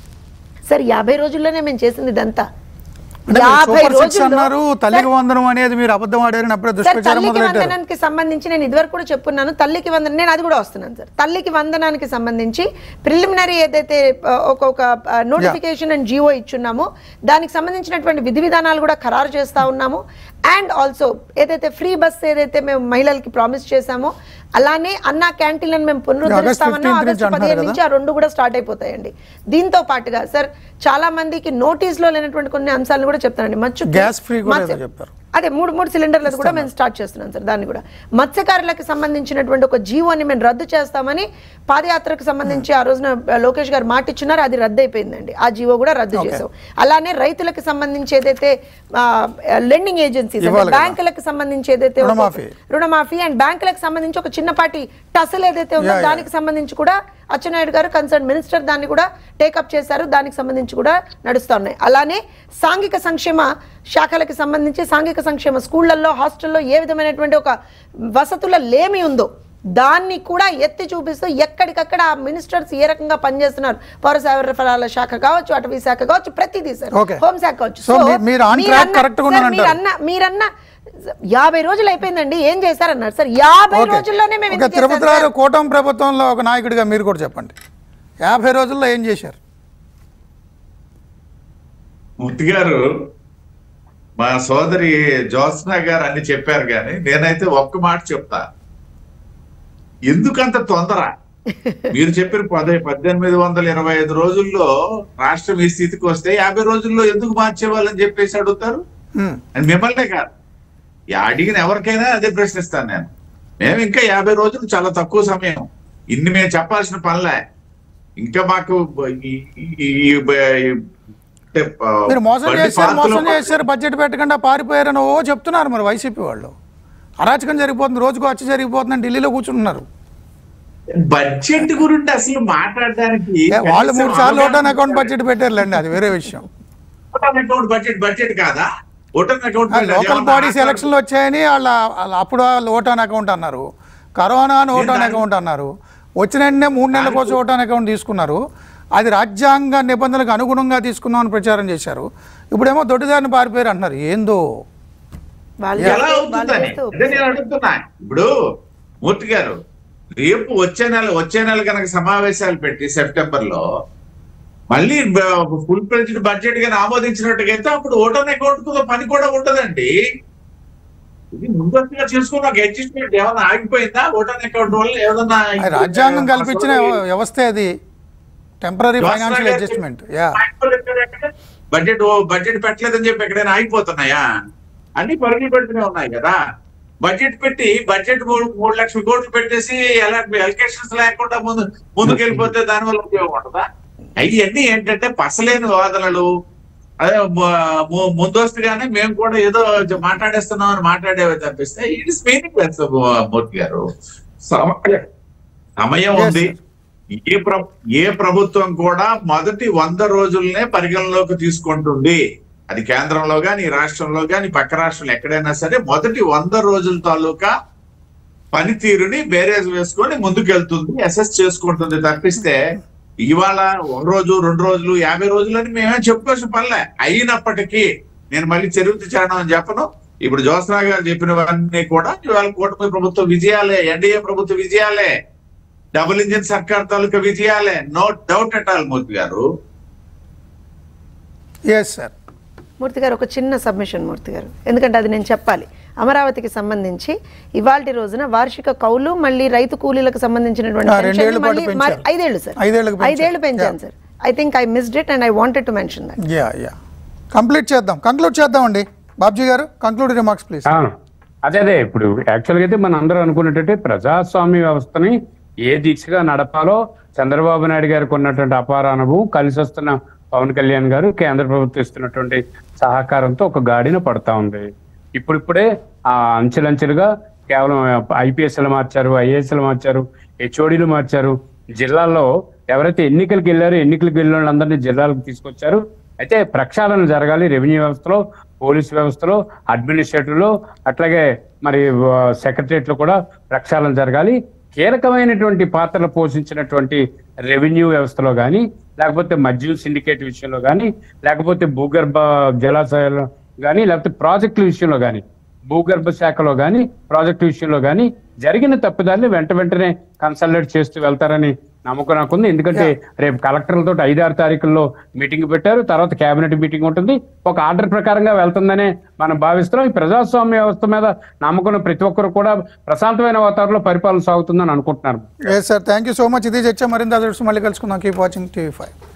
సరే యాభై రోజుల్లోనే మేము చేసింది ఇదంతా అంటే మీరు యాభై సూపర్ సిక్స్ రోజుల్లో- అన్నారు తల్లికి వందనం అనేది మీరు అబద్ధం ఆడారని అప్పుడే సార్ దుష్ప్రచారం తల్లికి మొదలెట్టారు వందనానికి సంబంధించి నేను ఇదివరకు కూడా చెప్పున్నాను తల్లికి వందనం నేను అది కూడా వస్తున్నాను సార్ తల్లికి వందనానికి సంబంధించి ప్రిలిమినరీ ఏదైతే ఆ, ఒక్కొక్క నోటిఫికేషన్ అండ్ జియో ఇచ్చున్నామో దానికి సంబంధించినటువంటి విధి విధానాలు కూడా ఖరారు చేస్తా ఉన్నాము అండ్ ఆల్సో ఏదైతే ఫ్రీ బస్ ఏదైతే మేము మహిళలకి ప్రామిస్ చేశామో అలానే అన్నా క్యాంటీన్లను మేము పునరుద్ధరిస్తామన్నా 15th నుంచి ఆగస్టు అంటున్నారు పదిహేను కదా? నుంచి ఆ రెండు కూడా స్టార్ట్ అయిపోతాయండి దీంతో పాటుగా సార్ చాలా మందికి నోటీస్ లో లేనటువంటి కొన్ని అంశాలను కూడా చెప్తానండి మచ్చు గ్యాస్ ఫ్రీ కూడా ఏదో మత్స్య- చెప్పారు. అదే మూడు మూడు సిలిండర్లు కూడా మేము స్టార్ట్ చేస్తున్నాం సార్ దాన్ని కూడా మత్స్యకారులకు సంబంధించినటువంటి ఒక జీవోని మేము రద్దు చేస్తామని పాదయాత్రకు సంబంధించి ఆ రోజున ఆ, లోకేష్ గారు మాట ఇచ్చినారు అది రద్దు అయిపోయిందండి ఆ జీవో కూడా రద్దు చేసాం అలానే రైతులకు సంబంధించి ఏదైతే లెండింగ్ ఏజెన్సీస్ ఇవ్వాలి కదా. బ్యాంకులకు సంబంధించి ఏదైతే ఒక- రుణమాఫీ. రుణమాఫీ అండ్ బ్యాంకులకు సంబంధించి ఒక చిన్నపాటి టసల్ ఏదైతే ఉందో Yeah, yeah. దానికి సంబంధించి కూడా అచ్చెన్నాయుడు గారు కన్సర్న్ మినిస్టర్ దాన్ని కూడా టేకప్ చేశారు దానికి సంబంధించి కూడా నడుస్తూ ఉన్నాయి అలానే సాంఘిక సంక్షేమ శాఖలకు సంబంధించి సాంఘిక సంక్షేమ స్కూళ్ళల్లో హాస్టల్లో ఏ విధమైనటువంటి ఒక వసతుల లేమి ఉందో దాన్ని కూడా ఎత్తి చూపిస్తూ ఎక్కడికక్కడ ఆ మినిస్టర్స్ ఏ రకంగా పనిచేస్తున్నారు పౌర సరఫరాల శాఖ కావచ్చు అటవీ శాఖ కావచ్చు ప్రతిదీ సార్ Okay. హోంశాఖ కావచ్చు So, మీ- మీరు on track మీరన్న- correct గా సార్, ఉన్నారంటారు. మీరన్న మీరన్న యాభై రోజులు అయిపోయిందండి ఏం చేశారన్నారు సార్ యాభై ఓకే. రోజుల్లోనే మేము ఒక ఇంత చేశాం తిరుపతి సార్. రావు కూటమి ప్రభుత్వంలో ఒక నాయకుడిగా మీరు కూడా చెప్పండి యాభై రోజుల్లో ఏం చేశారు మూర్తి గారు మా సోదరి జ్యోత్స్న గారు అన్ని చెప్పారు కానీ నేనైతే ఒక్క మాట చెప్తా ఎందుకంత తొందర మీరు చెప్పిన పదే పద్దెనిమిది వందల ఇరవై ఐదు రోజుల్లో రాష్ట్రం ఈ స్థితికి వస్తే యాభై రోజుల్లో ఎందుకు మార్చేవాళ్ళని చెప్పేసి అడుగుతారు హ్మ్. అని మిమ్మల్నే కాదు ఈ అడిగిన ఎవరికైనా అదే ప్రశ్నిస్తాను నేను మేము ఇంకా యాభై రోజులు చాలా తక్కువ సమయం ఇన్ని మేము చెప్పాల్సిన పనిలే ఇంకా మాకు ఈ- ఈ- ఈ- ఈ- అంటే, ఆ, మీరు మోసం బండి చేశారు పార్కులో మోసం చేశారు బడ్జెట్ పెట్టకుండా పారిపోయారని ఓ చెప్తున్నారు మరి వైసీపీ వాళ్ళు అరాచకం జరిగిపోతుంది రోజుకు వచ్చి జరిగిపోతుందని ఢిల్లీలో కూర్చుంటున్నారు బడ్జెట్ గురించి అసలు మాట్లాడడానికి ఏ, వాళ్ళు కనీసం మూడు సార్లు అవగాహన ఓటాన్ అకౌంట్ బడ్జెట్ పెట్టారులేండి అది వేరే విషయం ఓటాన్ అకౌంట్ బడ్జెట్ బడ్జెట్ కాదా vote on account ah, local bodies ఎలక్షన్లు వచ్చాయని వాళ్ళ వాళ్ళ అప్పుడు వాళ్ళు ఓటాన్ అకౌంట్ అన్నారు కరోనా అని ఓటాన్ దాని- అకౌంట్ అన్నారు వచ్చిన వెంటనే మూడు నెలల కోసం ఓటాన్ అకౌంట్ తీసుకున్నారు అది రాజ్యాంగ నిబంధనలకు అనుగుణంగా తీసుకున్నామని ప్రచారం చేశారు ఇప్పుడేమో దొడ్డిదారిని పారిపోయారు అంటున్నారు ఏందో వాళ్ళు ఎలా చేస్తే- వాళ్ళు అవుతుందని చేస్తే అదే నేను అడుగుతున్నా ఇప్పుడు మూర్తి గారు రేపు వచ్చే నెల వచ్చే నెల కనుక సమావేశాలు పెట్టి సెప్టెంబర్ లో మళ్ళీ ఫుల్ ప్రెజ్డ్ బడ్జెట్ గాని ఆమోదించినట్టుగా అయితే అప్పుడు ఓటర్ అకౌంట్ కు పని కూడా ఉండదండి ఇది ముందస్తుగా చేసుకున్న ఒక అడ్జస్ట్మెంట్ ఏమైనా ఆగిపోయిందా ఓటర్ అకౌంట్ వల్ల ఏదన్నా అది రాజ్యాంగం కల్పించిన వ్యవ- వ్యవస్థే అది temporary financial adjustment yeah budget budget పెట్టలేదని చెప్పి ఎక్కడైనా ఆగిపోతున్నాయా అన్ని పరుగులు పెడుతూనే ఉన్నాయి కదా బడ్జెట్ పెట్టి బడ్జెట్ మూడు మూడు లక్షల కోట్లు పెట్టేసి ఎలా ఎలకేషన్స్ లేకుండా ముందు ముందుకు వెళ్ళిపోతే దానివల్ల ఉపయోగం ఉంటుందా అవన్నీ ఏంటంటే పసలేని వాదనలు అదే ము- ము- ముందస్తుగానే మేము కూడా ఏదో మాట్లాడేస్తున్నాం అని మాట్లాడేవి తప్పిస్తే it is meaningless Murthy గారు సమ- సమయం Yes, ఉంది sir. ఏ ప్ర ఏ ప్రభుత్వం కూడా మొదటి వంద రోజులనే పరిగణలోకి తీసుకుంటుంది అది కేంద్రంలో గాని రాష్ట్రంలో గాని పక్క రాష్ట్రంలో ఎక్కడైనా సరే మొదటి వంద రోజుల తాలూకా పనితీరుని బేరేజ్ వేసుకొని ముందుకెళ్తుంది అసెస్ చేసుకుంటుంది తప్పిస్తే ఇవాళ ఒక రోజు రెండు రోజులు యాభై రోజులు అని మేమేం చెప్పుకోవాల్సిన పనిలే అయినప్పటికీ నేను మళ్ళీ చెరువు చేరడం అని చెప్పను ఇప్పుడు జ్యోత్స్నా గారు చెప్పినవన్నీ కూడా ఇవాళ కూటమి ప్రభుత్వ విజయాలే ఎన్డీఏ ప్రభుత్వ విజయాలే డబుల్ ఇంజిన్ సర్కార్ తాలూకా విజయాలే no doubt at all Murthy గారు ఎస్ సార్ మూర్తి గారు ఒక చిన్న సబ్మిషన్ మూర్తి గారు ఎందుకంటే అది నేను చెప్పాలి అమరావతికి సంబంధించి ఇవాళ రోజున వార్షిక కౌలు మళ్ళీ రైతు కూలీలకు సంబంధించినటువంటి ఆ, pension రెండేళ్ల పాటు మళ్ళీ మరి- పెంచారు. ఐదేళ్లు సార్ ఐదేళ్లకు పెంచారు. ఐదేళ్లు పెంచాను sir I think I missed it and I wanted to mention that yeah yeah complete చేద్దాం కంక్లూడ్ చేద్దామండి బాబ్జీ గారు కంక్లూడ్ రిమార్క్స్ ప్లీజ్ ఆ, అదే అదే ఇప్పుడు యాక్చువల్గా అయితే మన అందరూ అనుకున్నట్టే ప్రజాస్వామ్య వ్యవస్థని ఏ దిశగా నడపాలో చంద్రబాబు నాయుడు గారికి ఉన్నటువంటి అపార అనుభవం కలిసి వస్తున్న పవన్ కళ్యాణ్ గారు కేంద్ర ప్రభుత్వం ఇస్తున్నటువంటి సహకారంతో ఒక గాడిన పడతా ఉంది ఇప్పుడిప్పుడే ఆ అంచెలంచెలుగా కేవలం ఐపీఎస్లు మార్చారు ఐఏఎస్లు మార్చారు హెచ్ఓడీలు మార్చారు జిల్లాల్లో ఎవరైతే ఎన్నికలకు వెళ్ళారో ఎన్నికలకు వెళ్ళిన వాళ్ళందరినీ జిల్లాలకు తీసుకొచ్చారు అయితే ప్రక్షాళన జరగాలి రెవెన్యూ వ్యవస్థలో పోలీస్ వ్యవస్థలో అడ్మినిస్ట్రేటివ్లో అట్లాగే మరి సెక్రటరియట్ లో కూడా ప్రక్షాళన జరగాలి కీలకమైనటువంటి పాత్రలు పోషించినటువంటి రెవెన్యూ వ్యవస్థలో కానీ లేకపోతే మద్యం సిండికేట్ విషయంలో కానీ లేకపోతే భూగర్భ జలాశయాల్లో కానీ లేకపోతే ప్రాజెక్టుల విషయంలో కానీ భూగర్భ శాఖలో కానీ ప్రాజెక్టు విషయంలో కానీ జరిగిన తప్పిదాన్ని వెంట వెంటనే కన్సల్టేట్ చేస్తూ వెళ్తారని నమ్మకం నాకుంది ఎందుకంటే రేపు కలెక్టర్లతో ఐదారు తారీఖుల్లో మీటింగ్ పెట్టారు తర్వాత కేబినెట్ మీటింగ్ ఉంటుంది ఒక ఆర్డర్ ప్రకారంగా వెళ్తుందనే మనం భావిస్తున్నాం ఈ ప్రజాస్వామ్య వ్యవస్థ మీద నమ్మకం ప్రతి ఒక్కరు కూడా ప్రశాంతమైన వాతావరణంలో పరిపాలన సాగుతుందని అనుకుంటున్నారు yes sir thank you so much ఇది చర్చ మరింత అదృష్టం మళ్ళీ కలుసుకుందాం కీప్ వాచింగ్ టీవీ ఫైవ్